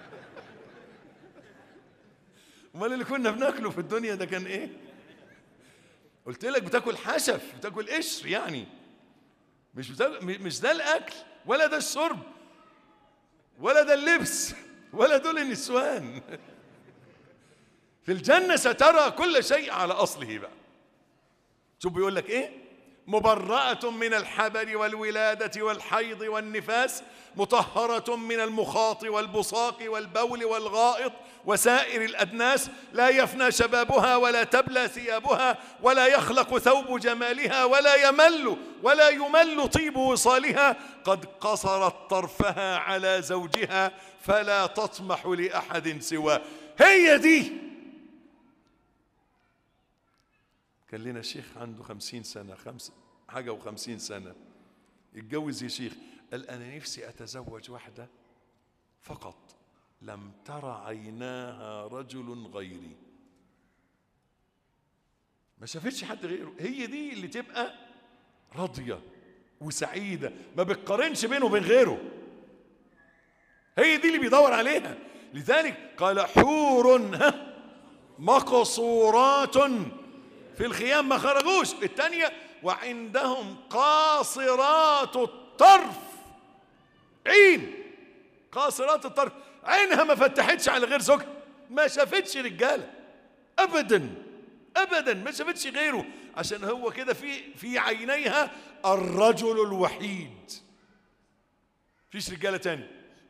امال اللي كنا بناكله في الدنيا ده كان ايه قلت لك بتاكل حشف بتاكل قشر يعني مش بتاكل مش ده الاكل ولا ده الشرب ولا ده اللبس ولا دول النسوان في الجنة سترى كل شيء على أصله بقى شوف بيقول لك إيه مبرأة من الحبل والولادة والحيض والنفاس مطهرة من المخاط والبصاق والبول والغائط وسائر الأدناس لا يفنى شبابها ولا تبلى ثيابها ولا يخلق ثوب جمالها ولا يمل ولا يمل طيب وصالها قد قصرت طرفها على زوجها فلا تطمح لأحد سواه هي دي كان لنا شيخ عنده خمسين سنة خمس حاجة وخمسين سنة يتجوز يا شيخ قال أنا نفسي أتزوج واحدة فقط لم تر عيناها رجل غيري ما شافتش حد غيره هي دي اللي تبقى راضية وسعيدة ما بتقارنش بينه وبين غيره هي دي اللي بيدور عليها لذلك قال حور ها مقصورات في الخيام ما خرجوش الثانية وعندهم قاصرات الطرف عين قاصرات الطرف عينها ما فتحتش على غير زوجها ما شافتش رجاله ابدا ابدا ما شافتش غيره عشان هو كده في في عينيها الرجل الوحيد فيش رجاله تاني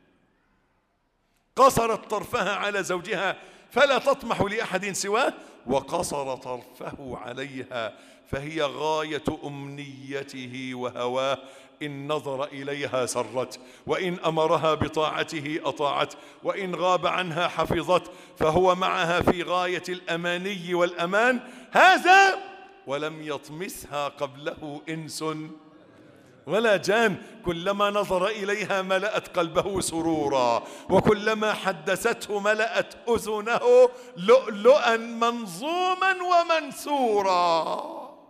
قصرت طرفها على زوجها فلا تطمح لاحد سواه وقصر طرفه عليها فهي غايه امنيته وهواه ان نظر اليها سرت وان امرها بطاعته اطاعت وان غاب عنها حفظت فهو معها في غايه الاماني والامان هذا ولم يطمسها قبله انس ولا جان كلما نظر إليها ملأت قلبه سرورا وكلما حدثته ملأت أذنه لؤلؤا منظوما ومنثورا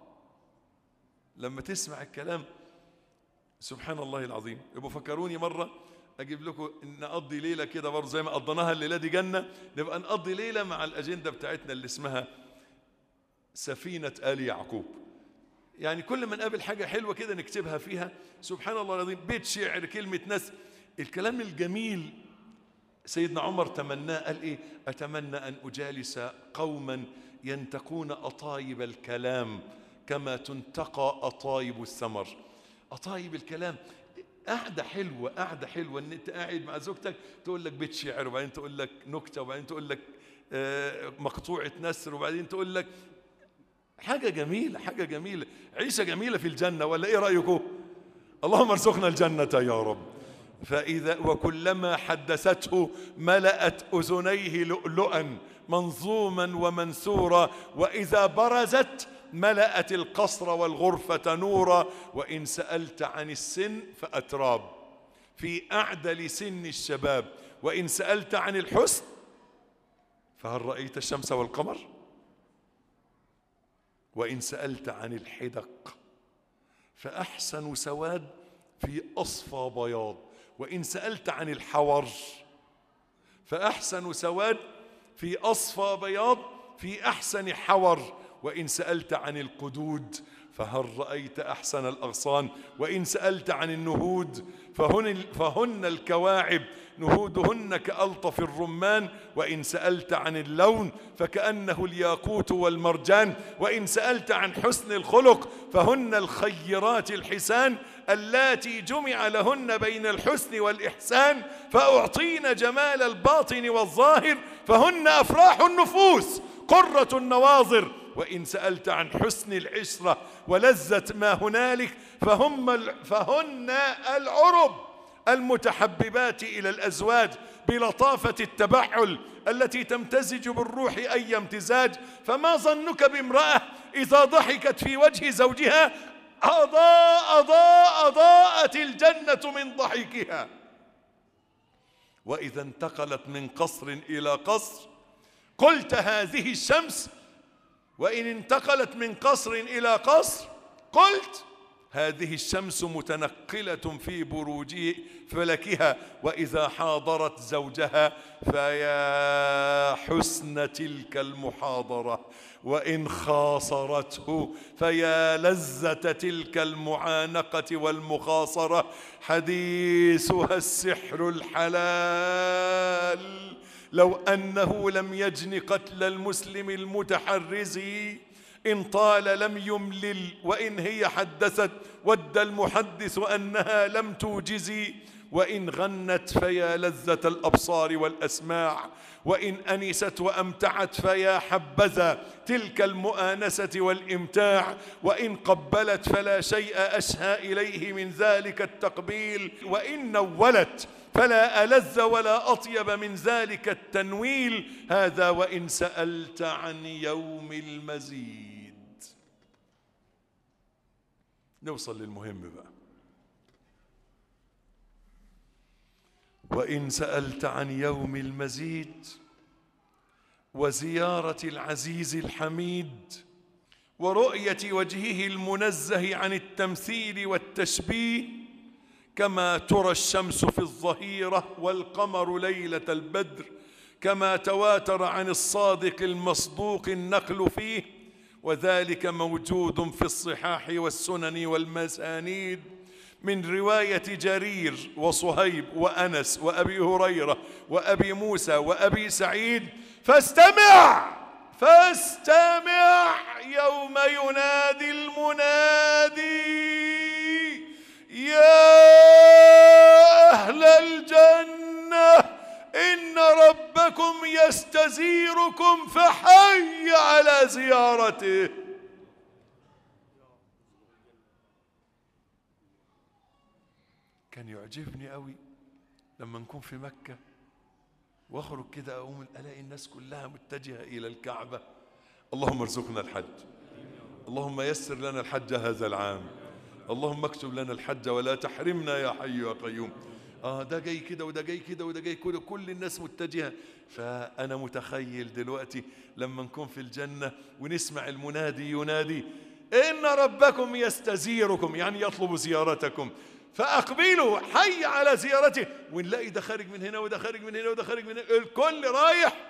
لما تسمع الكلام سبحان الله العظيم يبقوا فكروني مرة أجيب لكم نقضي ليلة كده برضه زي ما قضيناها الليلة دي جنة نبقى نقضي ليلة مع الأجندة بتاعتنا اللي اسمها سفينة آل يعقوب يعني كل ما نقابل حاجة حلوة كده نكتبها فيها سبحان الله العظيم بيت شعر كلمة ناس الكلام الجميل سيدنا عمر تمناه قال ايه اتمنى ان اجالس قوما ينتقون اطايب الكلام كما تنتقى اطايب الثمر اطايب الكلام قعده حلوه قعده حلوه ان انت قاعد مع زوجتك تقول لك بيت شعر وبعدين تقول لك نكته وبعدين تقول لك آه، مقطوعه نسر وبعدين تقول لك حاجة جميلة حاجة جميلة عيشة جميلة في الجنة ولا ايه رأيكم اللهم ارزقنا الجنة يا رب فإذا وكلما حدثته ملأت أذنيه لؤلؤا منظوما ومنثورا وإذا برزت ملأت القصر والغرفة نورا وإن سألت عن السن فأتراب في أعدل سن الشباب وإن سألت عن الحسن فهل رأيت الشمس والقمر؟ وإن سألت عن الحدق فأحسن سواد في أصفى بياض وإن سألت عن الحور فأحسن سواد في أصفى بياض في أحسن حور وإن سألت عن القدود فهل رأيت أحسن الأغصان وإن سألت عن النهود فهن, فهن الكواعب نهودهن كألطف الرمان وإن سألت عن اللون فكأنه الياقوت والمرجان وإن سألت عن حسن الخلق فهن الخيرات الحسان اللاتي جمع لهن بين الحسن والإحسان فأعطين جمال الباطن والظاهر فهن أفراح النفوس قرة النواظر وإن سألت عن حسن العشرة ولذة ما هنالك فهم ال- فهن العرب المتحببات إلى الأزواج بلطافة التبعل التي تمتزج بالروح أي امتزاج فما ظنك بامرأة إذا ضحكت في وجه زوجها أضاء أضاء أضاءت الجنة من ضحكها وإذا انتقلت من قصر إلى قصر قلت هذه الشمس وإن انتقلت من قصر إلى قصر قلت هذه الشمس متنقلة في بروج فلكها وإذا حاضرت زوجها فيا حسن تلك المحاضرة وإن خاصرته فيا لذة تلك المعانقة والمخاصرة حديثها السحر الحلال لو أنه لم يجن قتل المسلم المتحرز إن طال لم يملل وإن هي حدثت ود المحدث أنها لم توجزي وإن غنت فيا لذة الأبصار والأسماع وإن أنست وأمتعت فيا حبذا تلك المؤانسة والإمتاع وإن قبلت فلا شيء أشهى إليه من ذلك التقبيل وإن نولت فلا ألذ ولا أطيب من ذلك التنويل هذا وإن سألت عن يوم المزيد نوصل للمهم بقى وإن سألت عن يوم المزيد وزيارة العزيز الحميد ورؤية وجهه المنزه عن التمثيل والتشبيه كما ترى الشمس في الظهيرة والقمر ليلة البدر كما تواتر عن الصادق المصدوق النقل فيه وذلك موجود في الصحاح والسنن والمسانيد من رواية جرير وصهيب وأنس وأبي هريرة وأبي موسى وأبي سعيد فاستمع فاستمع يوم ينادي المنادي يا أهل الجنة إن ربكم يستزيركم فحي على زيارته كان يعجبني قوي لما نكون في مكة واخرج كده اقوم الاقي الناس كلها متجهة الى الكعبة اللهم ارزقنا الحج اللهم يسر لنا الحج هذا العام اللهم اكتب لنا الحج ولا تحرمنا يا حي يا قيوم اه ده جاي كده وده جاي كده وده جاي كده كل الناس متجهة فأنا متخيل دلوقتي لما نكون في الجنة ونسمع المنادي ينادي إن ربكم يستزيركم يعني يطلب زيارتكم فأقبلوا حي على زيارته ونلاقي ده خارج من هنا وده خارج من هنا وده خارج من هنا الكل رايح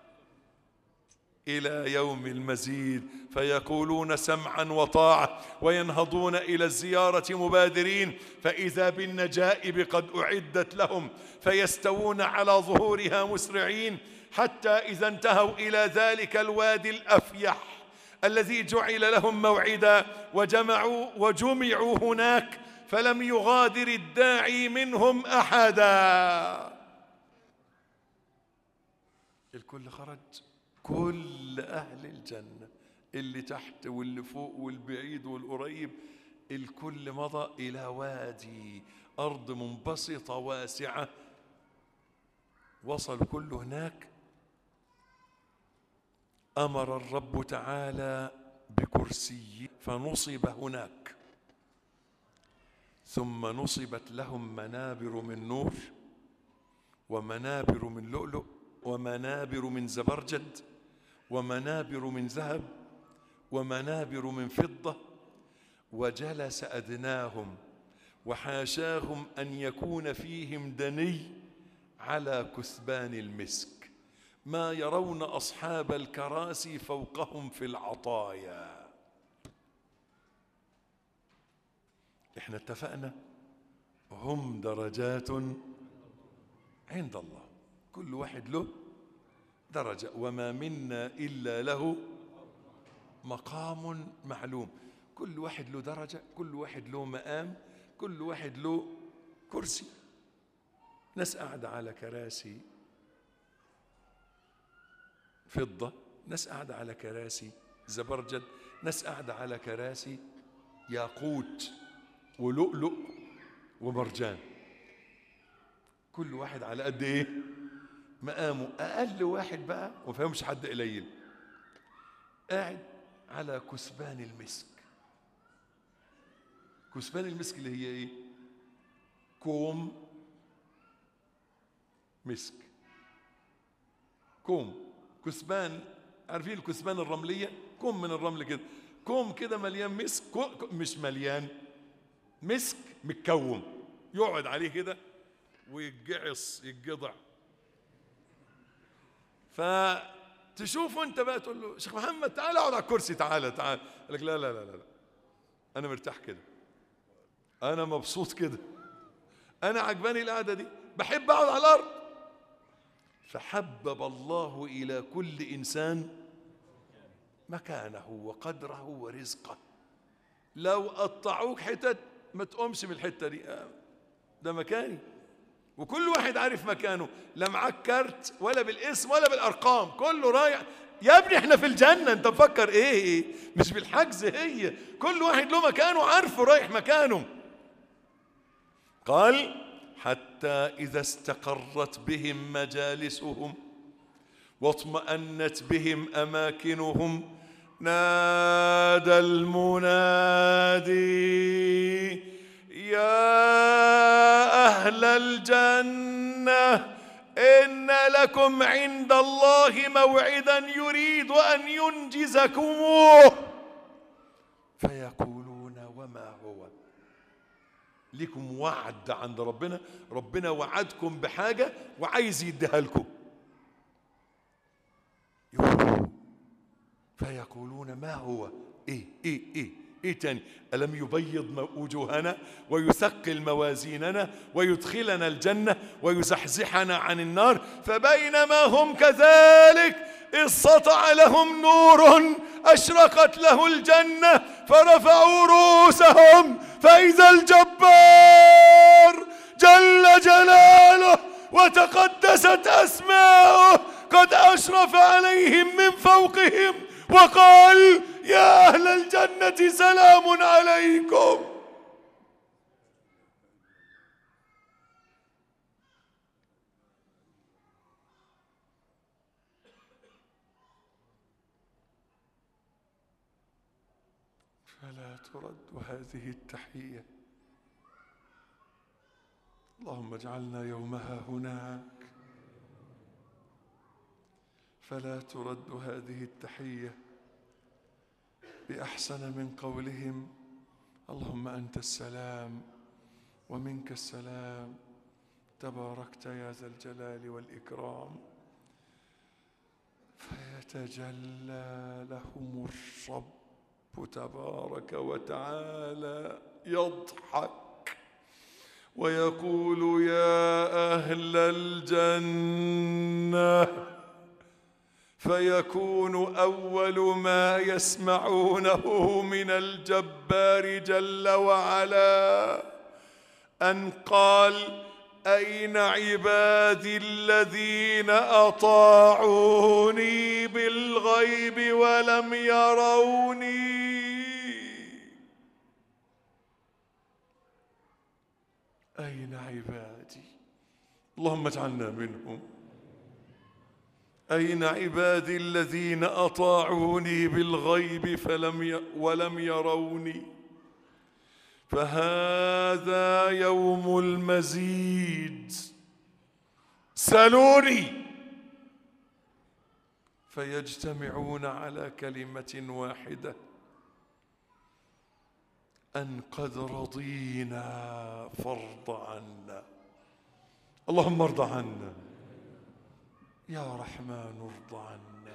إلى يوم المزيد فيقولون سمعا وطاعة وينهضون إلى الزيارة مبادرين فإذا بالنجائب قد أعدت لهم فيستوون على ظهورها مسرعين حتى إذا انتهوا إلى ذلك الوادي الأفيح الذي جعل لهم موعدا وجمعوا وجمعوا هناك فلم يغادر الداعي منهم أحدا الكل خرج كل أهل الجنة اللي تحت واللي فوق والبعيد والقريب الكل مضى إلى وادي أرض منبسطة واسعة وصل كله هناك أمر الرب تعالى بكرسي فنصب هناك ثم نصبت لهم منابر من نور ومنابر من لؤلؤ ومنابر من زبرجد ومنابر من ذهب ومنابر من فضة وجلس أدناهم وحاشاهم أن يكون فيهم دني على كثبان المسك ما يرون أصحاب الكراسي فوقهم في العطايا احنا اتفقنا هم درجات عند الله كل واحد له درجة وما منا إلا له مقام معلوم كل واحد له درجة كل واحد له مقام كل واحد له كرسي ناس قاعدة على كراسي فضة ناس قاعدة على كراسي زبرجد ناس قاعدة على كراسي ياقوت ولؤلؤ ومرجان كل واحد على قد ايه مقامه اقل واحد بقى وما فيهمش حد قليل قاعد على كثبان المسك كثبان المسك اللي هي ايه كوم مسك كوم كثبان عارفين الكثبان الرمليه كوم من الرمل كده كوم كده مليان مسك كو- كو- مش مليان مسك متكوم يقعد عليه كده ويتجعص يتجضع فتشوفه انت بقى تقول له شيخ محمد تعال اقعد على الكرسي تعالى تعال يقول لك لا لا لا لا لا انا مرتاح كده انا مبسوط كده انا عجباني القعده دي بحب اقعد على الارض فحبب الله الى كل انسان مكانه وقدره ورزقه لو قطعوك حتت ما تقومش من الحته دي آه، ده مكاني وكل واحد عارف مكانه لا معاك كارت ولا بالاسم ولا بالارقام كله رايح يا ابني احنا في الجنه انت مفكر ايه مش بالحجز هي كل واحد له مكانه عارفه رايح مكانه قال حتى اذا استقرت بهم مجالسهم واطمأنت بهم أماكنهم نادى المنادي يا أهل الجنة إن لكم عند الله موعدا يريد أن ينجزكموه فيقولون وما هو لكم وعد عند ربنا ربنا وعدكم بحاجة وعايز يديها لكم يقولوا فيقولون ما هو ايه ايه ايه ايه تاني الم يبيض م- وجوهنا ويثقل موازيننا ويدخلنا الجنه ويزحزحنا عن النار فبينما هم كذلك اذ سطع لهم نور اشرقت له الجنه فرفعوا رؤوسهم فاذا الجبار جل جلاله وتقدست اسماؤه قد اشرف عليهم من فوقهم وقال يا اهل الجنه سلام عليكم فلا ترد هذه التحيه اللهم اجعلنا يومها هناك فلا ترد هذه التحيه باحسن من قولهم اللهم انت السلام ومنك السلام تباركت يا ذا الجلال والاكرام فيتجلى لهم الرب تبارك وتعالى يضحك ويقول يا اهل الجنه فيكون اول ما يسمعونه من الجبار جل وعلا ان قال اين عبادي الذين اطاعوني بالغيب ولم يروني اين عبادي اللهم اجعلنا منهم أين عبادي الذين أطاعوني بالغيب فلم ي... ولم يروني فهذا يوم المزيد سلوني فيجتمعون على كلمة واحدة أن قد رضينا فارض عنا اللهم ارض عنا يا رحمن ارض عنا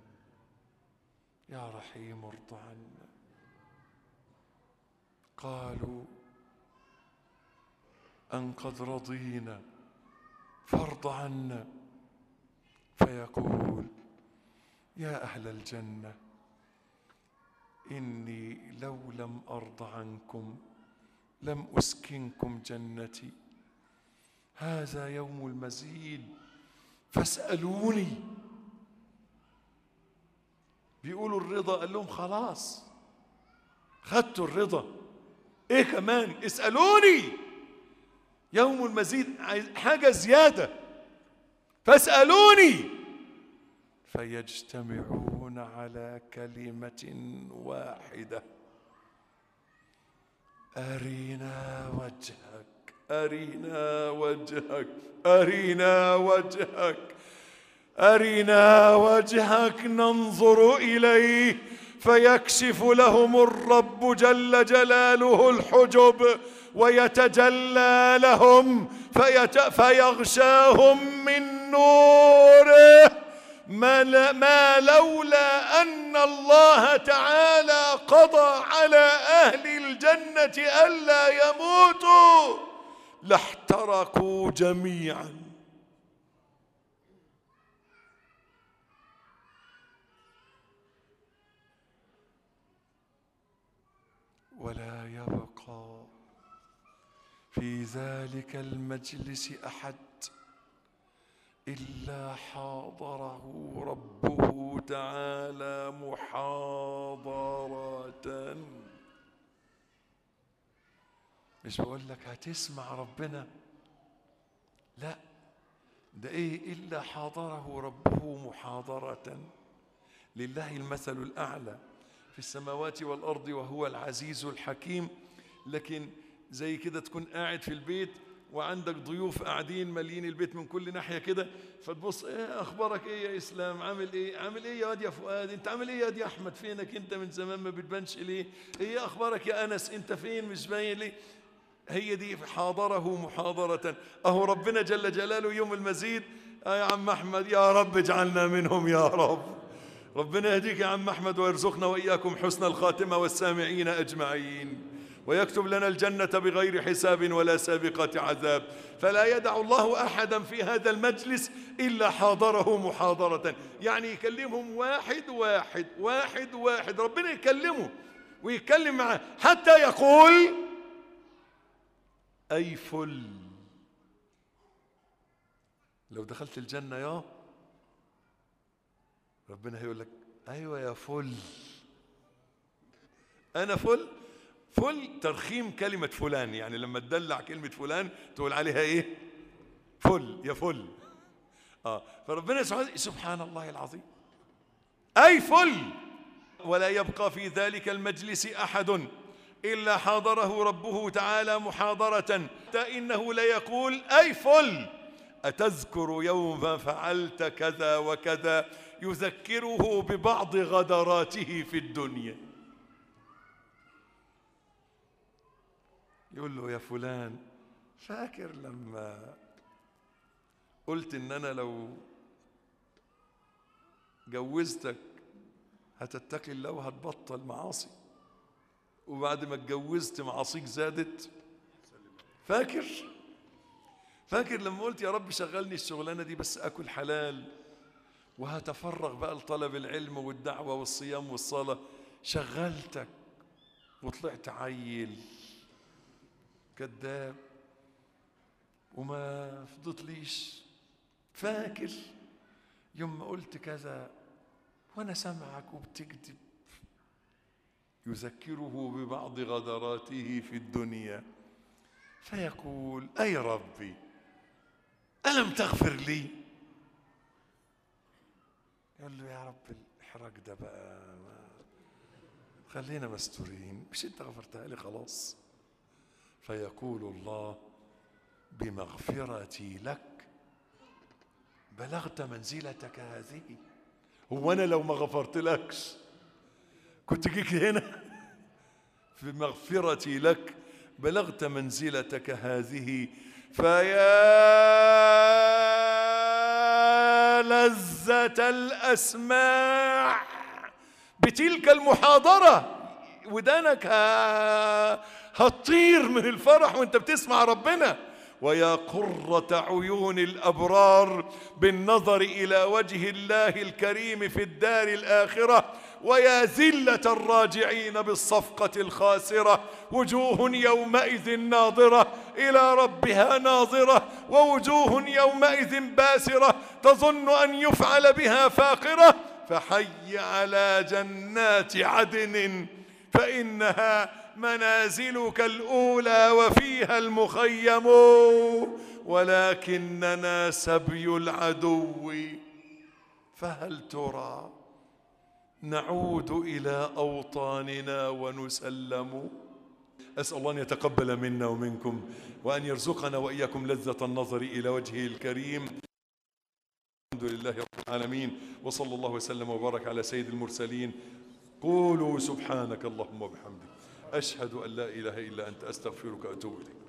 يا رحيم ارض عنا قالوا أن قد رضينا فارض عنا فيقول يا أهل الجنة إني لو لم أرض عنكم لم أسكنكم جنتي هذا يوم المزيد فاسألوني بيقولوا الرضا قال لهم خلاص خدتوا الرضا ايه كمان اسألوني يوم المزيد عايز حاجة زيادة فاسألوني فيجتمعون على كلمة واحدة أرينا وجهك أرينا وجهك أرينا وجهك أرنا وجهك ننظر إليه فيكشف لهم الرب جل جلاله الحجب ويتجلى لهم فيت فيغشاهم من نوره ما, ل- ما لولا أن الله تعالى قضى على أهل الجنة ألا يموتوا لاحترقوا جميعا ولا يبقى في ذلك المجلس أحد إلا حاضره ربه تعالى محاضرة مش بقول لك هتسمع ربنا لا ده ايه إلا حاضره ربه محاضرة لله المثل الأعلى في السماوات والأرض وهو العزيز الحكيم لكن زي كده تكون قاعد في البيت وعندك ضيوف قاعدين مالين البيت من كل ناحية كده فتبص ايه اخبارك ايه يا اسلام عامل ايه عامل ايه يا واد يا فؤاد انت عامل ايه يا واد يا احمد فينك انت من زمان ما بتبانش ليه ايه اخبارك يا انس انت فين مش باين ليه هي دي حاضره محاضرة اهو ربنا جل جلاله يوم المزيد آه يا عم احمد يا رب اجعلنا منهم يا رب ربنا يهديك يا عم احمد ويرزقنا واياكم حسن الخاتمه والسامعين اجمعين ويكتب لنا الجنه بغير حساب ولا سابقه عذاب فلا يدع الله احدا في هذا المجلس الا حاضره محاضره يعني يكلمهم واحد واحد واحد واحد ربنا يكلمه ويتكلم معاه حتى يقول اي فل لو دخلت الجنه يا ربنا هيقول لك ايوه يا فل انا فل فل ترخيم كلمه فلان يعني لما تدلع كلمه فلان تقول عليها ايه فل يا فل اه فربنا سبحانه سبحان الله العظيم اي فل ولا يبقى في ذلك المجلس احد الا حاضره ربه تعالى محاضره حتى انه ليقول اي فل أتذكر يوم فعلت كذا وكذا يذكره ببعض غدراته في الدنيا يقول له يا فلان فاكر لما قلت ان انا لو جوزتك هتتقي الله وهتبطل معاصي وبعد ما اتجوزت معاصيك زادت فاكر فاكر لما قلت يا رب شغلني الشغلانه دي بس اكل حلال وهتفرغ بقى لطلب العلم والدعوه والصيام والصلاه شغلتك وطلعت عيل كذاب وما فضتليش فاكر يوم ما قلت كذا وانا سامعك وبتكذب يذكره ببعض غدراته في الدنيا فيقول اي ربي الم تغفر لي يقول له يا رب الاحراج ده بقى ما خلينا مستورين مش انت غفرتها لي خلاص فيقول الله بمغفرتي لك بلغت منزلتك هذه هو انا لو ما غفرت لكش كنت جيك هنا في مغفرتي لك بلغت منزلتك هذه فيا لذة الأسماع بتلك المحاضرة ودانك ه- هتطير من الفرح وانت بتسمع ربنا ويا قرة عيون الأبرار بالنظر إلى وجه الله الكريم في الدار الآخرة ويا زلة الراجعين بالصفقة الخاسرة وجوه يومئذ ناظرة إلى ربها ناظرة ووجوه يومئذ باسرة تظن أن يفعل بها فاقرة فحي على جنات عدن فإنها منازلك الأولى وفيها المخيم ولكننا سبي العدو فهل ترى نعود إلى أوطاننا ونسلم أسأل الله أن يتقبل منا ومنكم وأن يرزقنا وإياكم لذة النظر إلى وجهه الكريم الحمد لله رب العالمين وصلى الله وسلم وبارك على سيد المرسلين قولوا سبحانك اللهم وبحمدك أشهد أن لا إله إلا أنت أستغفرك وأتوب إليك